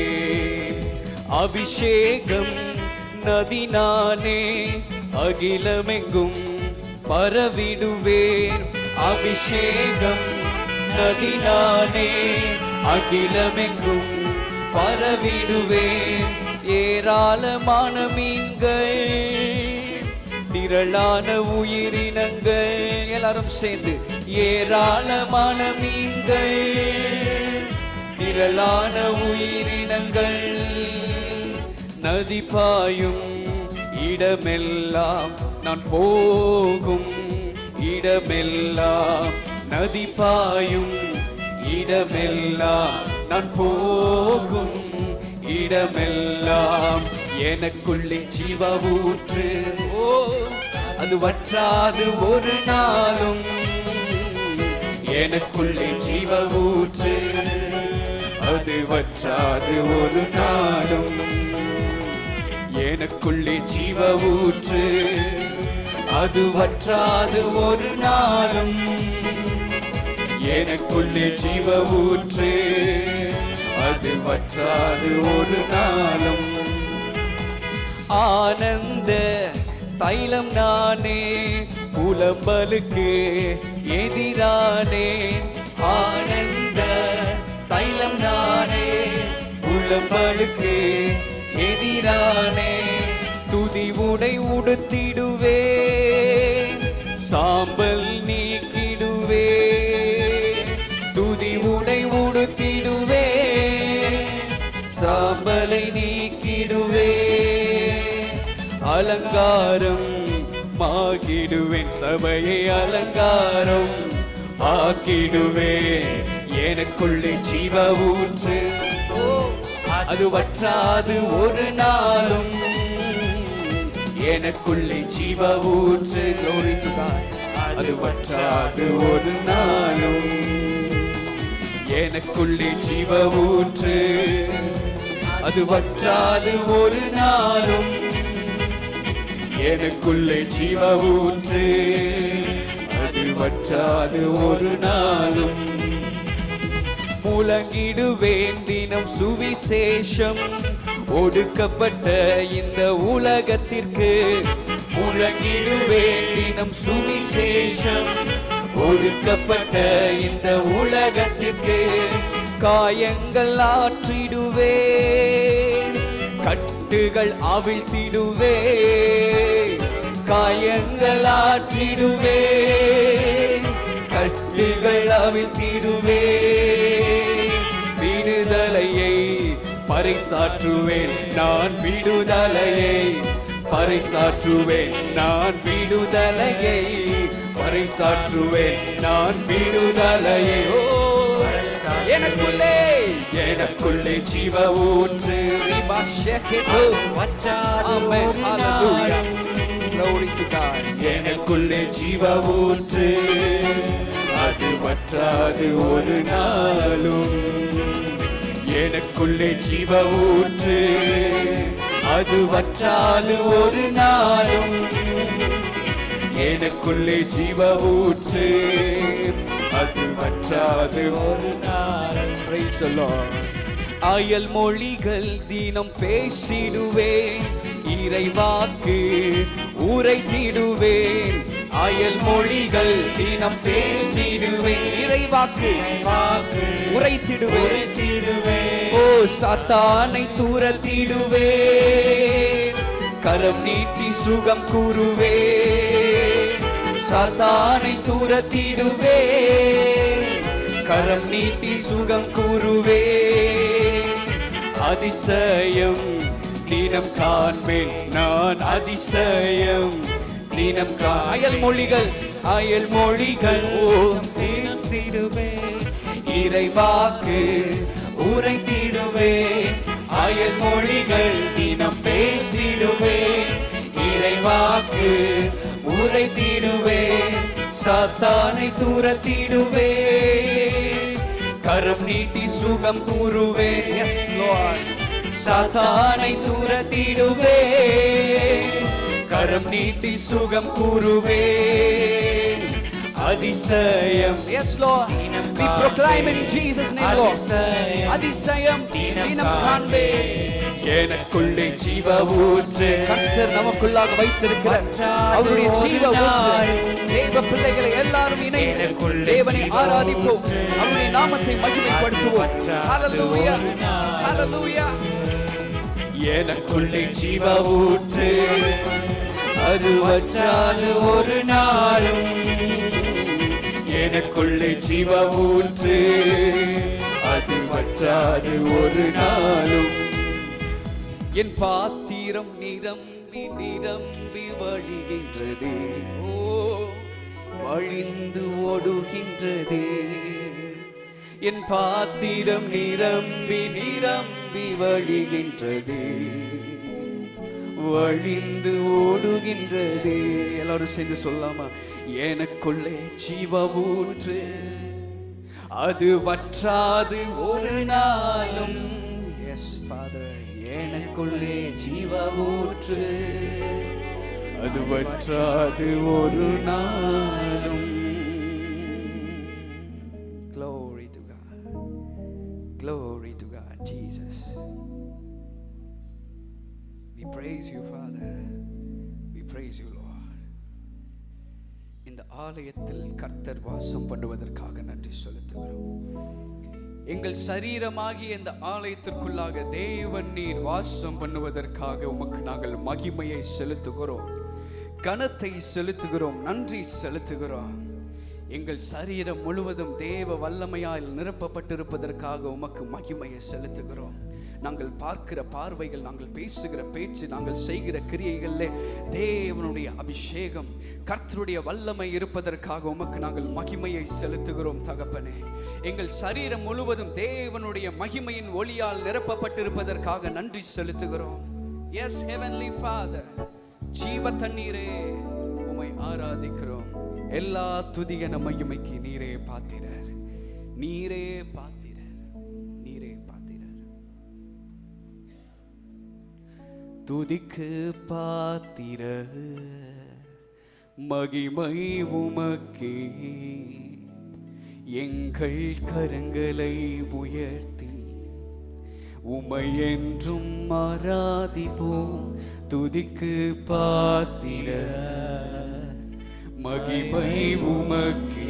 அபிஷேகம் நதி நானே அகிலமெங்கும் பரவிடுவேன் அபிஷேகம் நதி நானே அகிலமெங்கும் பரவிடுவேன் ஏராளமான மீன்கள் திரளான உயிரினங்கள் எல்லாரும் சேர்ந்து ஏராளமான மீன்கள் திரளான உயிரினங்கள் நதி பாயும் இடமெல்லாம் நான் போகும் இடமெல்லாம் நதி பாயும் இடமெல்லாம் நான் போகும் இடமெல்லாம் எனக்குள்ளே ஜீவ ஊற்று ஓ அது வற்றாது ஒரு நாளும் எனக்குள்ளே ஜீவ ஊற்று அது வற்றாது ஒரு நாளும் எனக்குள்ளே ஜீவ ஊற்று அது வற்றாது ஒரு நாளும் எனக்குள்ளே ஜீவ ஊற்று அது வற்றாது ஒரு நாளும் ஆனந்த தைலம் நானே புலம்பலுக்கு எதிரானே ஆனந்த தைலம் நானே புலம்பலுக்கு எதிரானே துதி உடை உடுத்திடுவே சாம்பல் நீக்கிடுவே துதி உடை உடுத்திடுவே சாம்பலை நீக்கிடுவே அலங்காரம் மாகிடுவேன் சபையை அலங்காரம் ஆக்கிடுவேன் எனக்குள்ளே ஜீவ ஊற்று ஓ, அது வற்றாது ஒரு நாளும் எனக்குள்ளே ஜீவ ஊற்று glory to God. அது வற்றாது ஒரு நாளும் எனக்குள்ளே ஜீவ ஊற்று அது வற்றாது ஒரு நாளும் எனக்குள்ளே ஜீவ ஊற்று அது வற்றாது ஒரு நாளும் முழங்கிடுவேன் தினம் சுவிசேஷம் ஒடுக்கப்பட்ட இந்த உலகத்திற்கு முழங்கிடுவேன் தினம் சுவிசேஷம் ஒடுக்கப்பட்ட இந்த உலகத்திற்கு காயங்கள் ஆற்றிடுவேன் கட்டுகள் அவிழ்த்திடுவே காயங்கள் ஆற்றிடுவே கட்டுகள் அவிழ்த்திடுவே விடுதலையை பறைசாற்றுவேன் நான் விடுதலையை பறைசாற்றுவேன் நான் விடுதலையை பறைசாற்றுவேன் நான் விடுதலையை ஓ எனக்குள்ளே எனக்குள்ளே ஜீவ ஊற்று Amen. Hallelujah. Glory to God. எனக்குள்ளே ஜீவ ஊற்று அது வற்றாது ஒரு நாளும் எனக்குள்ளே ஜீவ ஊற்று அது வற்றாது ஒரு நாளும் எனக்குள்ளே ஜீவ ஊற்று அது வற்றாது ஒரு நாள் Praise the Lord. அயல் மொழிகள் தினம் பேசிடுவேன் இறைவாக்கு உரைத்திடுவேன் அயல் மொழிகள் தினம் பேசிடுவேன் இறைவாக்கு உரைத்திடுவேன் ஓ சாத்தானை தூரத்திடுவே கரம் நீட்டி சுகம் கூறுவே சாத்தானை தூரத்திடுவே கரம் நீட்டி சுகம் கூறுவே அதிசயம் தினம் காண்பேன் நான் அதிசயம் தினம் கா அயல் மொழிகள் அயல் மொழிகள் ஓ பேசிடுவே இறைவாக்கு உரைத்திடுவே அயல் மொழிகள் தினம் பேசிடுவே இறைவாக்கு உரைத்திடுவே சாத்தானை தூரத்திடுவே கரம் நீட்டி சுகம் கூறுவே எஸ் லார்ட் சாத்தானை தூரத்திடுவே கரம் நீட்டி சுகம் கூறுவே அதிசயம் yes Lord we proclaim in Jesus name Lord அதிசயம் தினம் காண்பே எனக்குள்ளே ஜீவ ஊற்று கர்த்தர் நமக்குள்ளாக வைத்திருக்கிற அவருடைய ஜீவ ஊற்று தேவ பிள்ளைகளை எல்லாரும் இணைந்து தேவனை ஆராதிப்போம் அவருடைய நாமத்தை மகிமைப்படுத்துவோம் ஹalleluya ஹalleluya எனக்குள்ளே ஜீவ ஊற்று அது வற்றாது ஒரு நாளும் எனக்குள்ளே ஜீவ ஊற்று அது வற்றாது ஒரு நாளும் என் பாத்திரம் நிரம்பி நிரம்பி வழிகின்றது ஓ வழிந்து ஓடுகின்றது என் பாத்திரம் நிரம்பி நிரம்பி வழிகின்றது வழிந்து ஓடுகின்றது எல்லாரும் சேர்ந்து சொல்லாமா எனக்குள்ளே ஜீவ ஊற்று அது வற்றாது ஒரு நாளும் எஸ் ஃபாதர் எனக்குள்ளே ஜீவ ஊற்று அது வற்றாது ஒரு நாளும் Glory to God. Glory to God, Jesus. We praise you, Father. We praise you, Lord. இந்த ஆலயத்தில் கர்த்தர் வாசம் பண்ணுவதற்காக நன்றி செலுத்துகிறோம் எங்கள் சரீரமாகிய இந்த ஆலயத்திற்குள்ளாக தேவன் நீர் வாசம் பண்ணுவதற்காக உமக்கு நாங்கள் மகிமையை செலுத்துகிறோம் கனத்தை செலுத்துகிறோம் நன்றி செலுத்துகிறோம் எங்கள் சரீரம் முழுவதும் தேவ வல்லமையால் நிரப்பப்பட்டிருப்பதற்காக உமக்கு மகிமையை செலுத்துகிறோம் நாங்கள் பார்க்கிற பார்வைகள் நாங்கள் பேசுகிற பேச்சு நாங்கள் செய்கிற கிரியைகளில் தேவனுடைய அபிஷேகம் கர்த்தருடைய வல்லமை இருப்பதற்காக உமக்கு நாங்கள் மகிமையை செலுத்துகிறோம் தகப்பனே எங்கள் சரீரம் முழுவதும் தேவனுடைய மகிமையின் ஒளியால் நிரப்பப்பட்டிருப்பதற்காக நன்றி செலுத்துகிறோம் எஸ் ஹெவன்லி ஃபாதர் ஜீவ தண்ணீரே உம்மை ஆராதிக்கிறோம் எல்லா துதிகன மகிமைக்கு நீரே பாத்திரர் நீரே பாத்திரர் நீரே பாத்திரர் துதிக்கு பாத்திர மகிமை உமக்கே எங்கள் கரங்களை உயர்த்தி உமை என்றும் ஆராதிப்போம் துதிக்கு பாத்திர மகிமை உமக்கே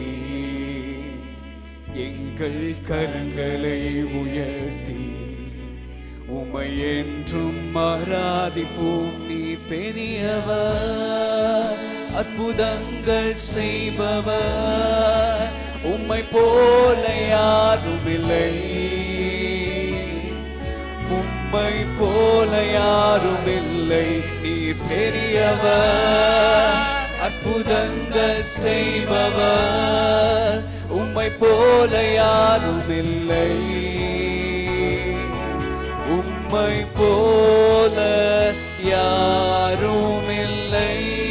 எங்கள் கரங்களை உயர்த்தி உமை என்றும் ஆராதிப்போம் நீ பெரியவர் அற்புதங்கள் செய்பவர் உம்மை போல யாரும் இல்லை உம்மை போல யாரும் இல்லை நீ பெரியவர் அற்புதங்கள் செய்பவர் உம்மை போல யாரும் இல்லை உம்மை போல யாரும் இல்லை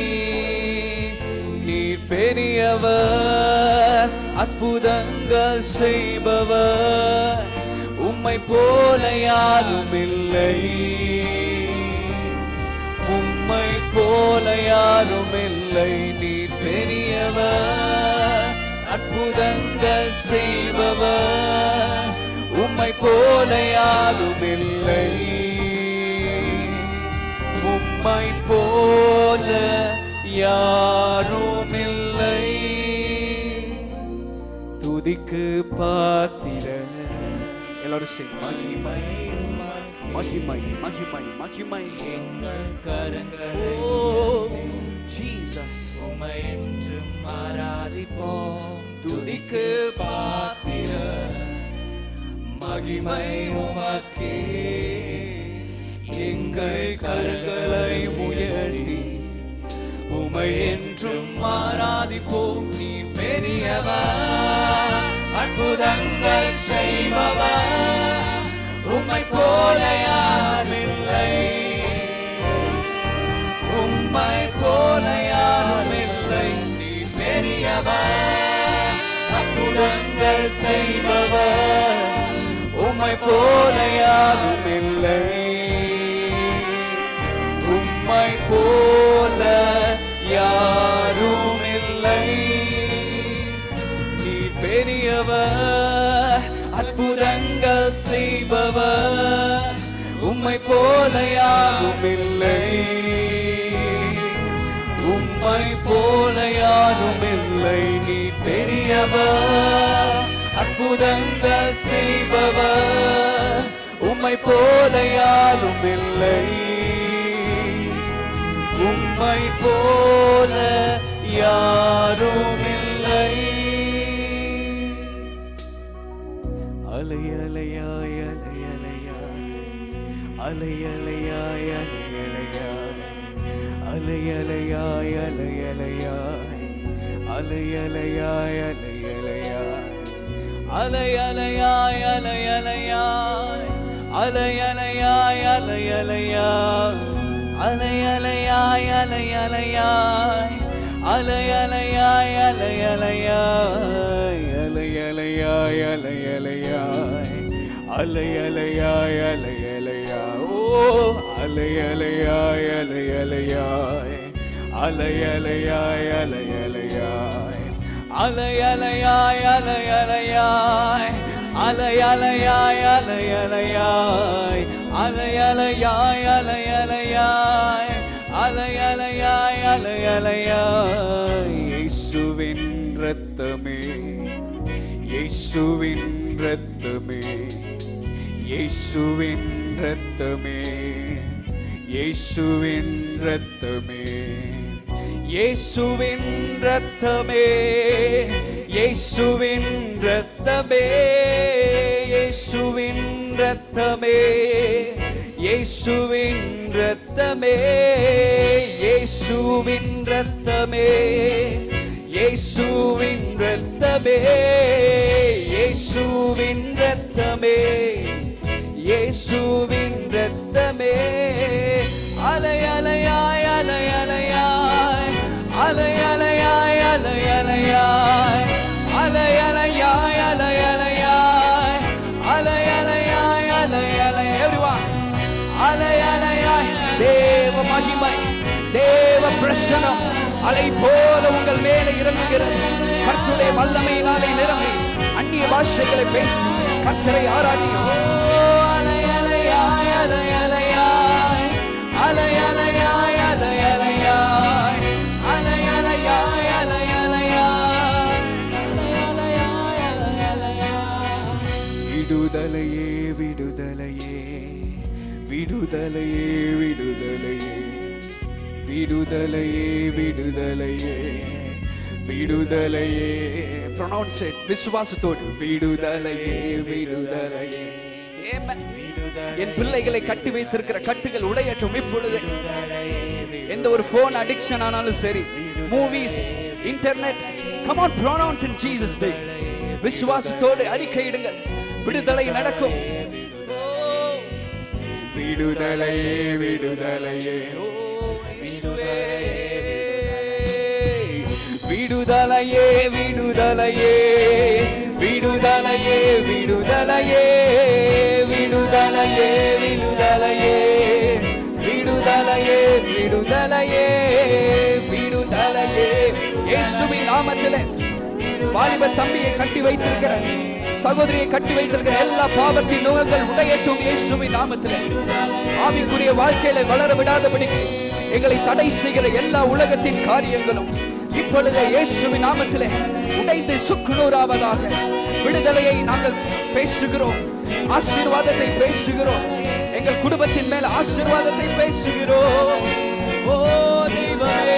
நீ பெரியவர் அற்புதங்கள் செய்பவர் உம்மை போல யாரும் இல்லை உம்மை போல யாரும் இல்லை நீ பெரியவர் அற்புதங்கள் செய்பவர் உம்மை போல யாரும் இல்லை உம்மை போல யாரும் இல்லை துதிக்கு பாத்திர எல்லாரும் சரி மகிமை மகிமை மகிமை மகிமை எங்கள் கரங்களை ஜீசஸ் உமை என்றும் ஆராதிப்போம் துதிக்கு பாத்திர மகிமை உமக்கே எங்கள் கரங்களை உயர்த்தி உமை என்றும் ஆராதிப்போம் நீ பெரியவர் அற்புதங்கள் செய்பவர் உம்மை போல யாருமில்லை உம்மை போல யாருமில்லை நீ பெரியவர் அற்புதங்கள் செய்பவர் உம்மை போல யாருமில்லை உம்மை போல யாருமில்லை நீ பெரியவர் அற்புதங்கள் செய்பவர் உம்மை போல யாருமில்லை உம்மை போல யாருமில்லை நீ பெரியவர் அற்புதங்கள் செய்பவர் உம்மை போல யாருமில்லை உம்மை போல யாருமில்லை அலை அலையாய் அலை அலையாய் அலை அலையாய் அலை அலையாய் அலை அலையாய் அலை அலையாய் அலை அலையாய் அலை அலையாய் அலை அலையாய் அலை அலையாய் அலை அலையாய் அலை அலையாய் அலை அலையாய் அலை அலையாய் அலை அலையாய் அலையலையாய் அலையலையாய் அலையலையாய் அலையலையாய் ஓ அலையலையாய் அலையலையாய் அலையலையாய் அலையலையாய் அலையலையாய் அலையலையாய் அலையலையாய் அலையலையாய் அலையலையாய் அலையலையாய் அலையலையாய் அலையலையாய் இயேசுவின் இரத்தமே இயேசுவின் இரத்தமே இயேசுவின் இரத்தமே இயேசுவின் இரத்தமே இயேசுவின் இரத்தமே இயேசுவின் இரத்தமே இயேசுவின் இரத்தமே இயேசுவின் இரத்தமே இயேசுவின் இரத்தமே இயேசுவின் இரத்தமே இயேசுவின் இரத்தமே இயேசுவின் இரத்தமே அலை அலையாய் அலை அலையாய் அலை அலையாய் அலை அலையாய் அலை அலையாய் அலை அலையாய் அலை அலையாய் அலை அலை everyone அலை அலையாய் தேவ மகிமை தேவ பிரசனம் அலை போல உங்கள் மேலே இறங்குகிறது கர்த்தருடைய வல்லமையினாலே நிரம்பி அந்நிய பாஷைகளை பேசி கர்த்தரை ஆராதிக்கும் ஓ, அலை அலையாய் அலை அலையாய் அலை அலையாய் அலை அலையாய் அலை அலையாய் அலை அலையாய் அலை அலையாய் அலை அலையாய் விடுதலையே விடுதலையே விடுதலையே விடுதலையே விடுதலையே விடுதலையே விடுதலையே ப்ரொனவுன்ஸ் இட் விசுவாசத்தோடு விடுதலையே விடுதலையே Amen. என் பிள்ளைகளை கட்டி வைத்திருக்கிற கட்டுகள் உடையட்டும் இப்பொழுது எந்த ஒரு போன் அடிக்ஷன் ஆனாலும் சரி movies internet come on pronounce in Jesus day விசுவாசத்தோடு அறிக்கையிடுங்கள் விடுதலை நடக்கும் விடுதலையே விடுதலையே ஓ, இயேசுவே. விடுதலையே விடுதலையே விடுதலையே விடுதலையே விடுதலையே விடுதலையே விடுதலையே விடுதலையே விடுதலையே இயேசுவின் நாமத்திலே வாலிப தம்பியை கட்டி வைத்திருக்கிற சகோதரியை கட்டி வைத்திருக்கிற எல்லா பாவத்தின் நுகங்கள் உடையட்டும் இயேசுவின் நாமத்திலே ஆவிக்குரிய வாழ்க்கையில வளர விடாதபடிக்கு எங்களை தடை செய்கிற எல்லா உலகத்தின் காரியங்களும் இப்பொழுது இயேசுவின் நாமத்திலே உடைந்து சுக்குநூறாவதாக விடுதலையை நாங்கள் பேசுகிறோம் ஆசீர்வாதத்தை பேசுகிறோம் எங்கள் குடும்பத்தின் மேல் ஆசீர்வாதத்தை பேசுகிறோம் ஓ தெய்வமே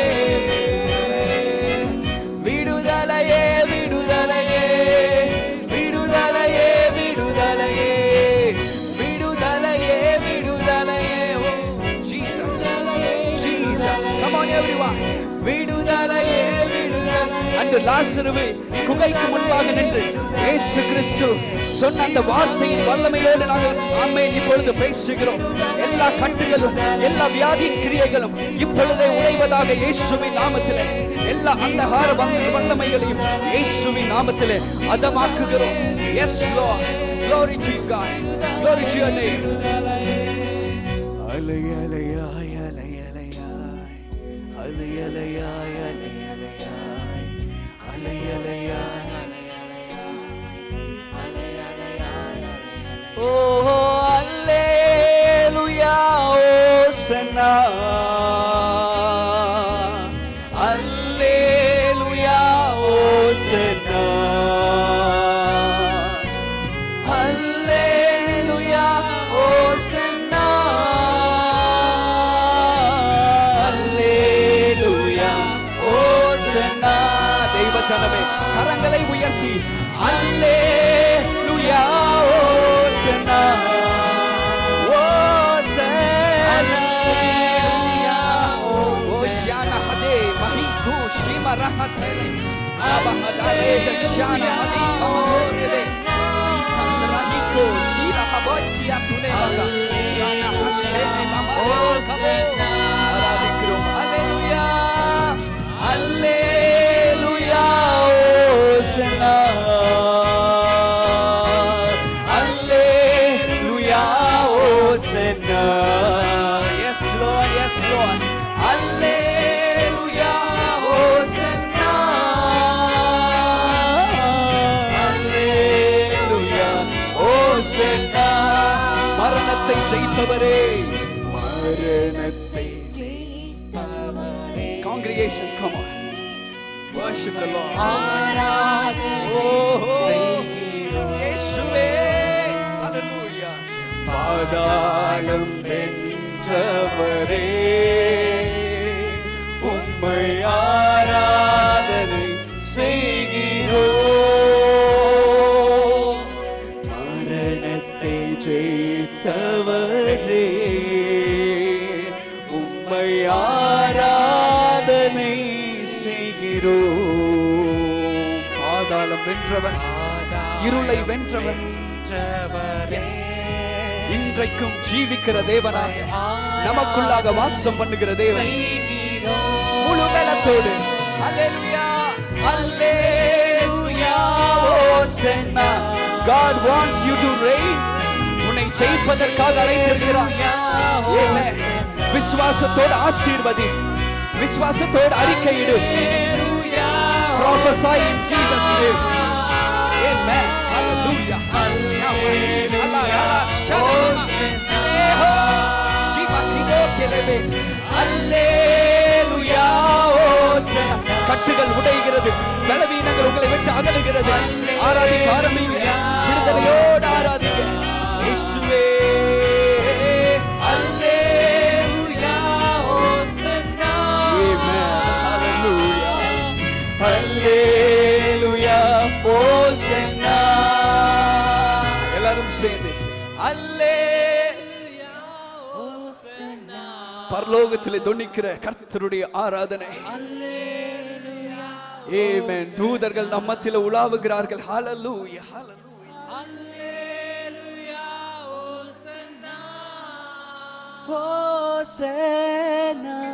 விடுதலையே விடுதலையே விடுதலையே விடுதலையே விடுதலையே விடுதலையே ஓ Jesus Jesus come on everyone விடுதலையே விடுதலை அன்று லாசருவே குகைக்கு முன்பாக நின்று இயேசு கிறிஸ்து சொன்ன அந்த வார்த்தையின் வல்லமையோடு நாங்கள் ஆமென் இப்பொழுது பேசுகிறோம் எல்லா கட்டுகளும் எல்லா வியாதியின் கிரியைகளும் இப்பொழுதே உடைவதாக இயேசுவின் நாமத்திலே எல்லா அந்தகார வல்ல- வல்லமைகளையும் இயேசுவின் நாமத்திலே அதமாக்குகிறோம் yes Lord glory to you god glory to your name அலை அலையாய் அலை அலையாய் அலை அலையாய் அலை அலையாய் அலை அலையாய் ஓ அல்லேலூயா ஓசன்னா அல்லேலூயா ஓசன்னா அல்லேலூயா ஓசன்னா அல்லேலூயா ஓசன்னா தெய்வ ஜனமே கரங்களை உயர்த்தி அல்லேலூயா ஓசன்னா ஓசன்னா ஓஷானா ஹதே மஹிகு Shima ரஹத்தலே அபஹதாலே Shana ஹதே கமோனே Rahiko, Shila Habakia Tunemaga, Yana Hashene Mama, Kamo, Aradikrum, Alleluia, Alleluia, Hosanna. ஓசன்னா மரணத்தை ஜெயித்தவரே மரணத்தை Congregation, come on. Worship the Lord. Oh, இயேசுவே. Hallelujah. பாதாளம் வென்றவரே உம்மை ஆராதனை செய்கிறோம் மரணத்தை ஜெயித்தவரே உம்மை ஆராதனை செய்கிறோம் பாதாளம் வென்றவன் இருளை வென்றவன் Yes. இன்றைக்கும் ஜீவிக்கிற தேவனாக நமக்குள்ளாக வாசம் பண்ணுகிற தேவன் முழு பலத்தோடு அல்லேலூயா அல்லேலூயா ஓசன்னா God wants you to reign உன்னை ஜெயிப்பதற்காக அழைத்திருக்கிறார் Amen. விசுவாசத்தோடு ஆசீர்வதி விசுவாசத்தோடு அறிக்கையிடு prophesy in Jesus name Amen. Hallelujah. Allah, Allah, shalom. Eho, Shiva, Kido, Kelebe. Hallelujah. Hosanna. கட்டுகள் உடைகிறது பலவீனங்கள் உங்களை விட்டு அகலுகிறது ஆராதிக்க ஆரம்பிங்க விடுதலையோடு ஆராதிங்க இயேசுவே Hallelujah. Hosanna. Amen. Hallelujah. Hallelujah. Hosanna. எல்லாரும் சேர்ந்து அல்லேலூயா பரலோகத்திலே தொனிக்கிற கர்த்தருடைய ஆராதனை ஆமென் தூதர்கள் நம் மத்தியில உலாவுகிறார்கள் ஹalleluya ஹalleluya Hosanna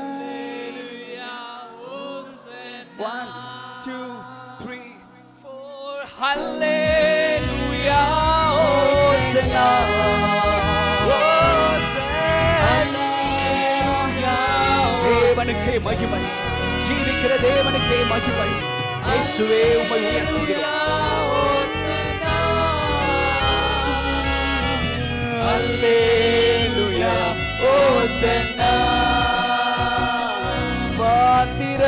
One, two, three, four. Hallelujah. Hosanna. Hosanna. தேவனுக்கே மகிமை ஜீவிக்கிற தேவனுக்கே மகிமை இயேசுவே உம்மை உயர்த்துகிறோம் Hallelujah. Hosanna. பாத்திர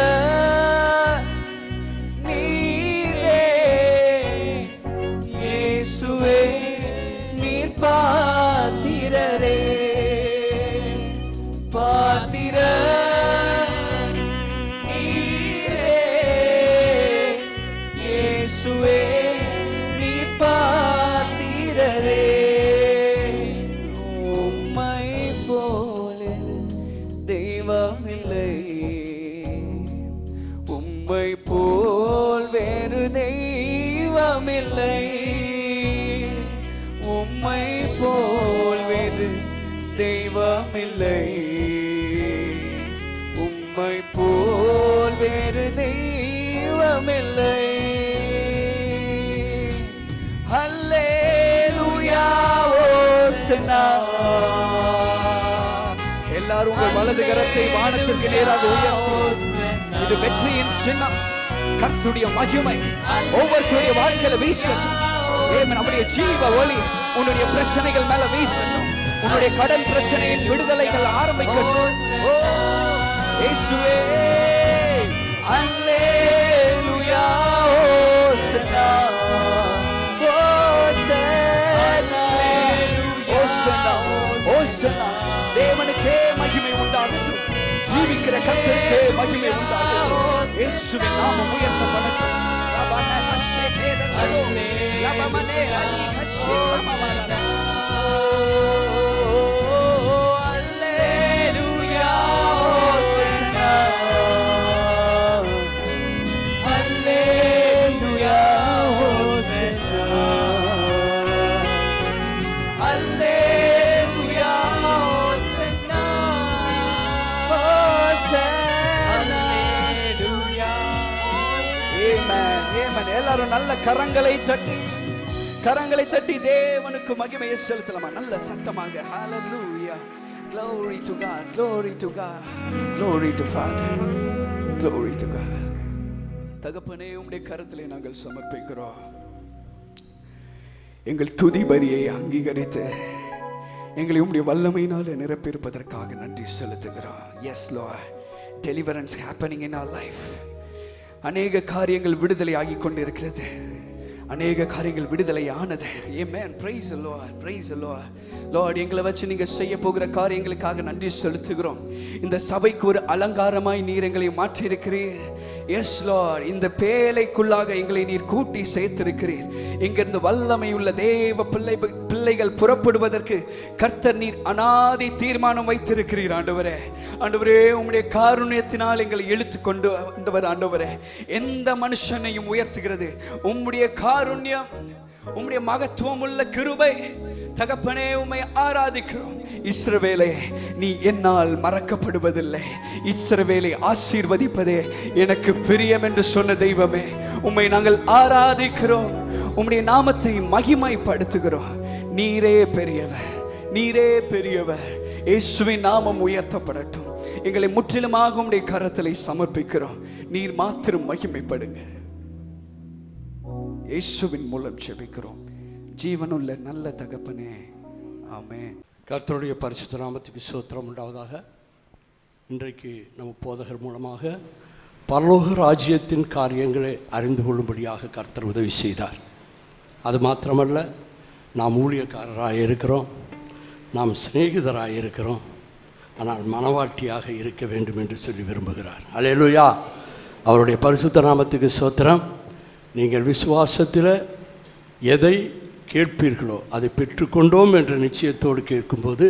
நீரே இயேசுவே நீர் பாத்திரரே பாத்திர நீரே இயேசுவே நீர் பாத்திரரே உம்மை போல தெய்வமில்லை உம்மை போல் வேறு தெய்வமில்லை உம்மை போல் வேறு தெய்வமில்லை உம்மை போல் வேறு தெய்வமில்லை அல்லேலூயா ஓசனா எல்லாரும் உங்கள் வலது கரத்தை வானத்திற்கு நேராக உயர்த்தி இது வெற்றியின் சின்னம் கர்த்துடைய மகிமை ஒவ்வொருத்தருடைய வாழ்க்கையில வீசட்டும் ஏமன் நம்முடைய ஜீவ ஒளி உன்னுடைய பிரச்சனைகள் மேல வீசட்டும் உன்னுடைய கடன் பிரச்சனையின் விடுதலைகள் ஆரம்பிக்கட்டும் ஓ, இயேசுவே அல்லேலூயா ஓசனா ஓசனா ஓசனா ஓசனா தேவனுக்கே மகிமை உண்டாகட்டும் ஜீவிக்கிற கர்த்தருக்கே மகிமை உண்டாகட்டும் இயேசுவின் நாமம் உயர்த்தப்படட்டும் லபன ஹஸ்ஸே தேதலோ, லபமனே அலி ஹஸ்ஸே லபமலலா. ஓ, அல்லேலூயா, ஓசனா. அல்லேலூயா, ஓசனா. அல்லேலூயா, ஓசனா. ஓசனா. Amen, amen. எல்லாரும் நல்ல கரங்களை தட்டி கரங்களை தட்டி தேவனுக்கு மகிமையை செலுத்தலாமா நல்ல சத்தமாக hallelujah glory to god glory to god glory to father glory to god தகப்பனே உம்முடைய கரத்திலே நாங்கள் சமர்ப்பிக்கிறோம் எங்கள் துதி பலியை அங்கீகரித்து எங்களை உம்முடைய வல்லமையினால் நிரப்பியிருப்பதற்காக நன்றி செலுத்துகிறோம் yes Lord deliverance happening in our life அநேக காரியங்கள் விடுதலை ஆகி கொண்டிருக்கிறது அநேக காரியங்கள் விடுதலை ஆனது ஏமேன் praise Lord praise Lord Lord எங்களை வச்சு நீங்க செய்ய போகிற காரியங்களுக்காக நன்றி செலுத்துகிறோம் இந்த சபைக்கு ஒரு அலங்காரமாய் நீர் எங்களை மாற்றி இருக்கிறீர் எஸ் லார்ட் இந்த பேலைக்குள்ளாக எங்களை நீர் கூட்டி சேர்த்திருக்கிறீர் இங்கிருந்து வல்லமை உள்ள தேவ பிள்ளை பிள்ளைகள் புறப்படுவதற்கு கர்த்தர் நீர் அனாதி தீர்மானம் வைத்திருக்கிறீர் ஆண்டவரே ஆண்டவரே உம்முடைய காருண்யத்தினால் எங்களை இழுத்து கொண்டு வந்தவர் ஆண்டவரே எந்த மனுஷனையும் உயர்த்துகிறது உம்முடைய காருண்யம் உம்முடைய மகத்துவம் உள்ள கிருபை தகப்பனே உம்மை ஆராதிக்கிறோம் இஸ்ரவேலே நீ என்னால் மறக்கப்படுவதில்லை இஸ்ரவேலை ஆசீர்வதிப்பதே எனக்கு பிரியம் என்று சொன்ன தெய்வமே உம்மை நாங்கள் ஆராதிக்கிறோம் உம்முடைய நாமத்தை மகிமைப்படுத்துகிறோம் நீரே பெரியவர் நீரே பெரியவர் இயேசுவின் நாமம் உயர்த்தப்படட்டும் எங்களை முற்றிலுமாக உம்முடைய கரத்திலே சமர்ப்பிக்கிறோம் நீர் மாத்திரம் மகிமைப்படுங்க இயேசுவின் மூலம் ஜெபிக்கிறோம் ஜீவனுள்ள நல்ல தகப்பனே ஆமென் கர்த்தருடைய பரிசுத்த நாமத்துக்கு சோத்திரம் உண்டாவதாக இன்றைக்கு நம்ம போதகர் மூலமாக பரலோக ராஜ்யத்தின் காரியங்களை அறிந்து கொள்ளும்படியாக கர்த்தர் உதவி செய்தார் அது மாத்திரமல்ல நாம் ஊழியக்காரராக இருக்கிறோம் நாம் சிநேகிதராக இருக்கிறோம் ஆனால் மனவாட்டியாக இருக்க வேண்டும் என்று சொல்லி விரும்புகிறார் அலையலுயா அவருடைய பரிசுத்த நாமத்துக்கு சோத்திரம் நீங்கள் விசுவாசத்தில் எதை கேட்பீர்களோ அதை பெற்றுக்கொண்டோம் என்ற நிச்சயத்தோடு கேட்கும்போது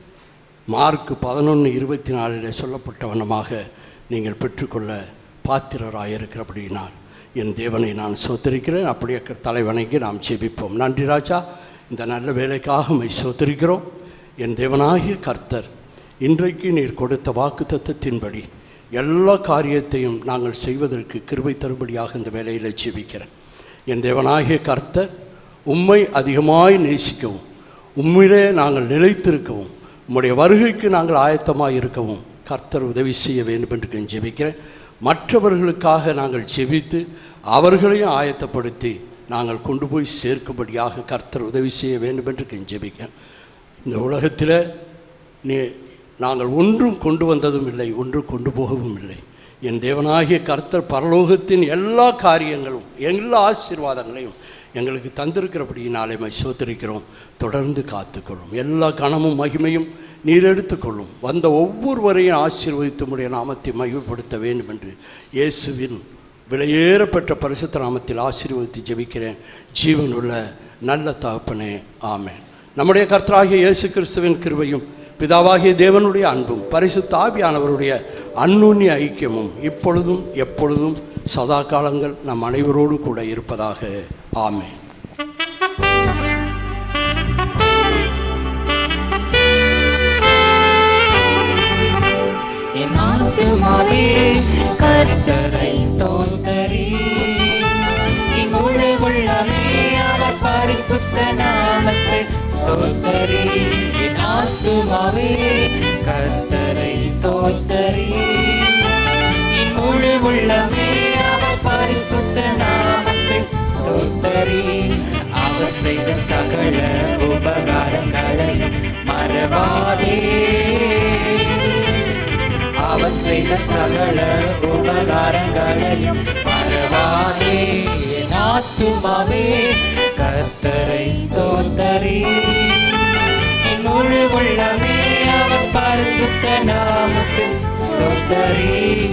மார்க் பதினொன்று இருபத்தி நாலில் சொல்லப்பட்ட வண்ணமாக நீங்கள் பெற்றுக்கொள்ள பாத்திரராக இருக்கிறபடியினால் என் தேவனை நான் சோத்தரிக்கிறேன் அப்படியே தலைவணங்கி நாம் ஜெபிப்போம் நன்றி ராஜா இந்த நல்ல வேலைக்காக மை சோத்தரிக்கிறோம் என் தேவனாகிய கர்த்தர் இன்றைக்கு நீர் கொடுத்த வாக்கு தத்தத்தின்படி எல்லா காரியத்தையும் நாங்கள் செய்வதற்கு கிருபை தரும்படியாக இந்த வேலையில் ஜெபிக்கிறேன் என் தேவனாகிய கர்த்தர் உம்மை அதிகமாய் நேசிக்கவும் உம்மிலே நாங்கள் நிலைத்திருக்கவும் உம்முடைய வருகைக்கு நாங்கள் ஆயத்தமாக இருக்கவும் கர்த்தர் உதவி செய்ய வேண்டும் என்று நான் ஜெபிக்கிறேன் மற்றவர்களுக்காக நாங்கள் ஜெபித்து அவர்களையும் ஆயத்தப்படுத்தி நாங்கள் கொண்டு போய் சேர்க்கும்படியாக கர்த்தர் உதவி செய்ய வேண்டும் என்று நான் ஜெபிக்கிறேன் இந்த உலகத்தில் நீ நாங்கள் ஒன்றும் கொண்டு வந்ததும் இல்லை ஒன்றும் கொண்டு போகவும் இல்லை என் தேவனாகிய கர்த்தர் பரலோகத்தின் எல்லா காரியங்களும் எல்லா ஆசீர்வாதங்களையும் எங்களுக்கு தந்திருக்கிறபடியினாலே மை சோத்தரிக்கிறோம் தொடர்ந்து காத்துக்கொள்ளும் எல்லா கணமும் மகிமையும் நீர் எடுத்துக்கொள்ளும் வந்த ஒவ்வொருவரையும் ஆசீர்வதித்து உடைய நாமத்தை மகிமைப்படுத்த வேண்டும் என்று இயேசுவின் விலையேறப்பெற்ற பரிசுத்த நாமத்தில் ஆசீர்வதித்து ஜெபிக்கிறேன் ஜீவனுள்ள நல்ல தகப்பனே ஆமென் நம்முடைய கர்த்தராகிய இயேசு கிறிஸ்துவின் கிருபையும் பிதாவாகிய தேவனுடைய அன்பும் பரிசுத்த ஆவியானவருடைய அந்நுண்ணிய ஐக்கியமும் இப்பொழுதும் எப்பொழுதும் சதா காலங்கள் நம் அனைவரோடு கூட இருப்பதாக ஆமென் என் ஆத்துமாவே கர்த்தரை ஸ்தோத்தரி என் முழு உள்ளமே அவர் பரிசுத்த நாமத்தை ஸ்தோத்தரி என் ஆத்துமாவே கர்த்தரை ஸ்தோத்தரி என் முழு உள்ளமே அவர் பரிசுத்த நாமத்தை ஸ்தோத்தரி அவர் செய்த சகல உபகாரங்களையும் மறவாதே அவர் செய்த சகல உபகாரங்களையும் மறவாதே என் ஆத்துமாவே கர்த்தரை ஸ்தோத்தரி என் முழு உள்ளமே அவர் பரிசுத்த நாமத்தில் ஸ்தோத்தரி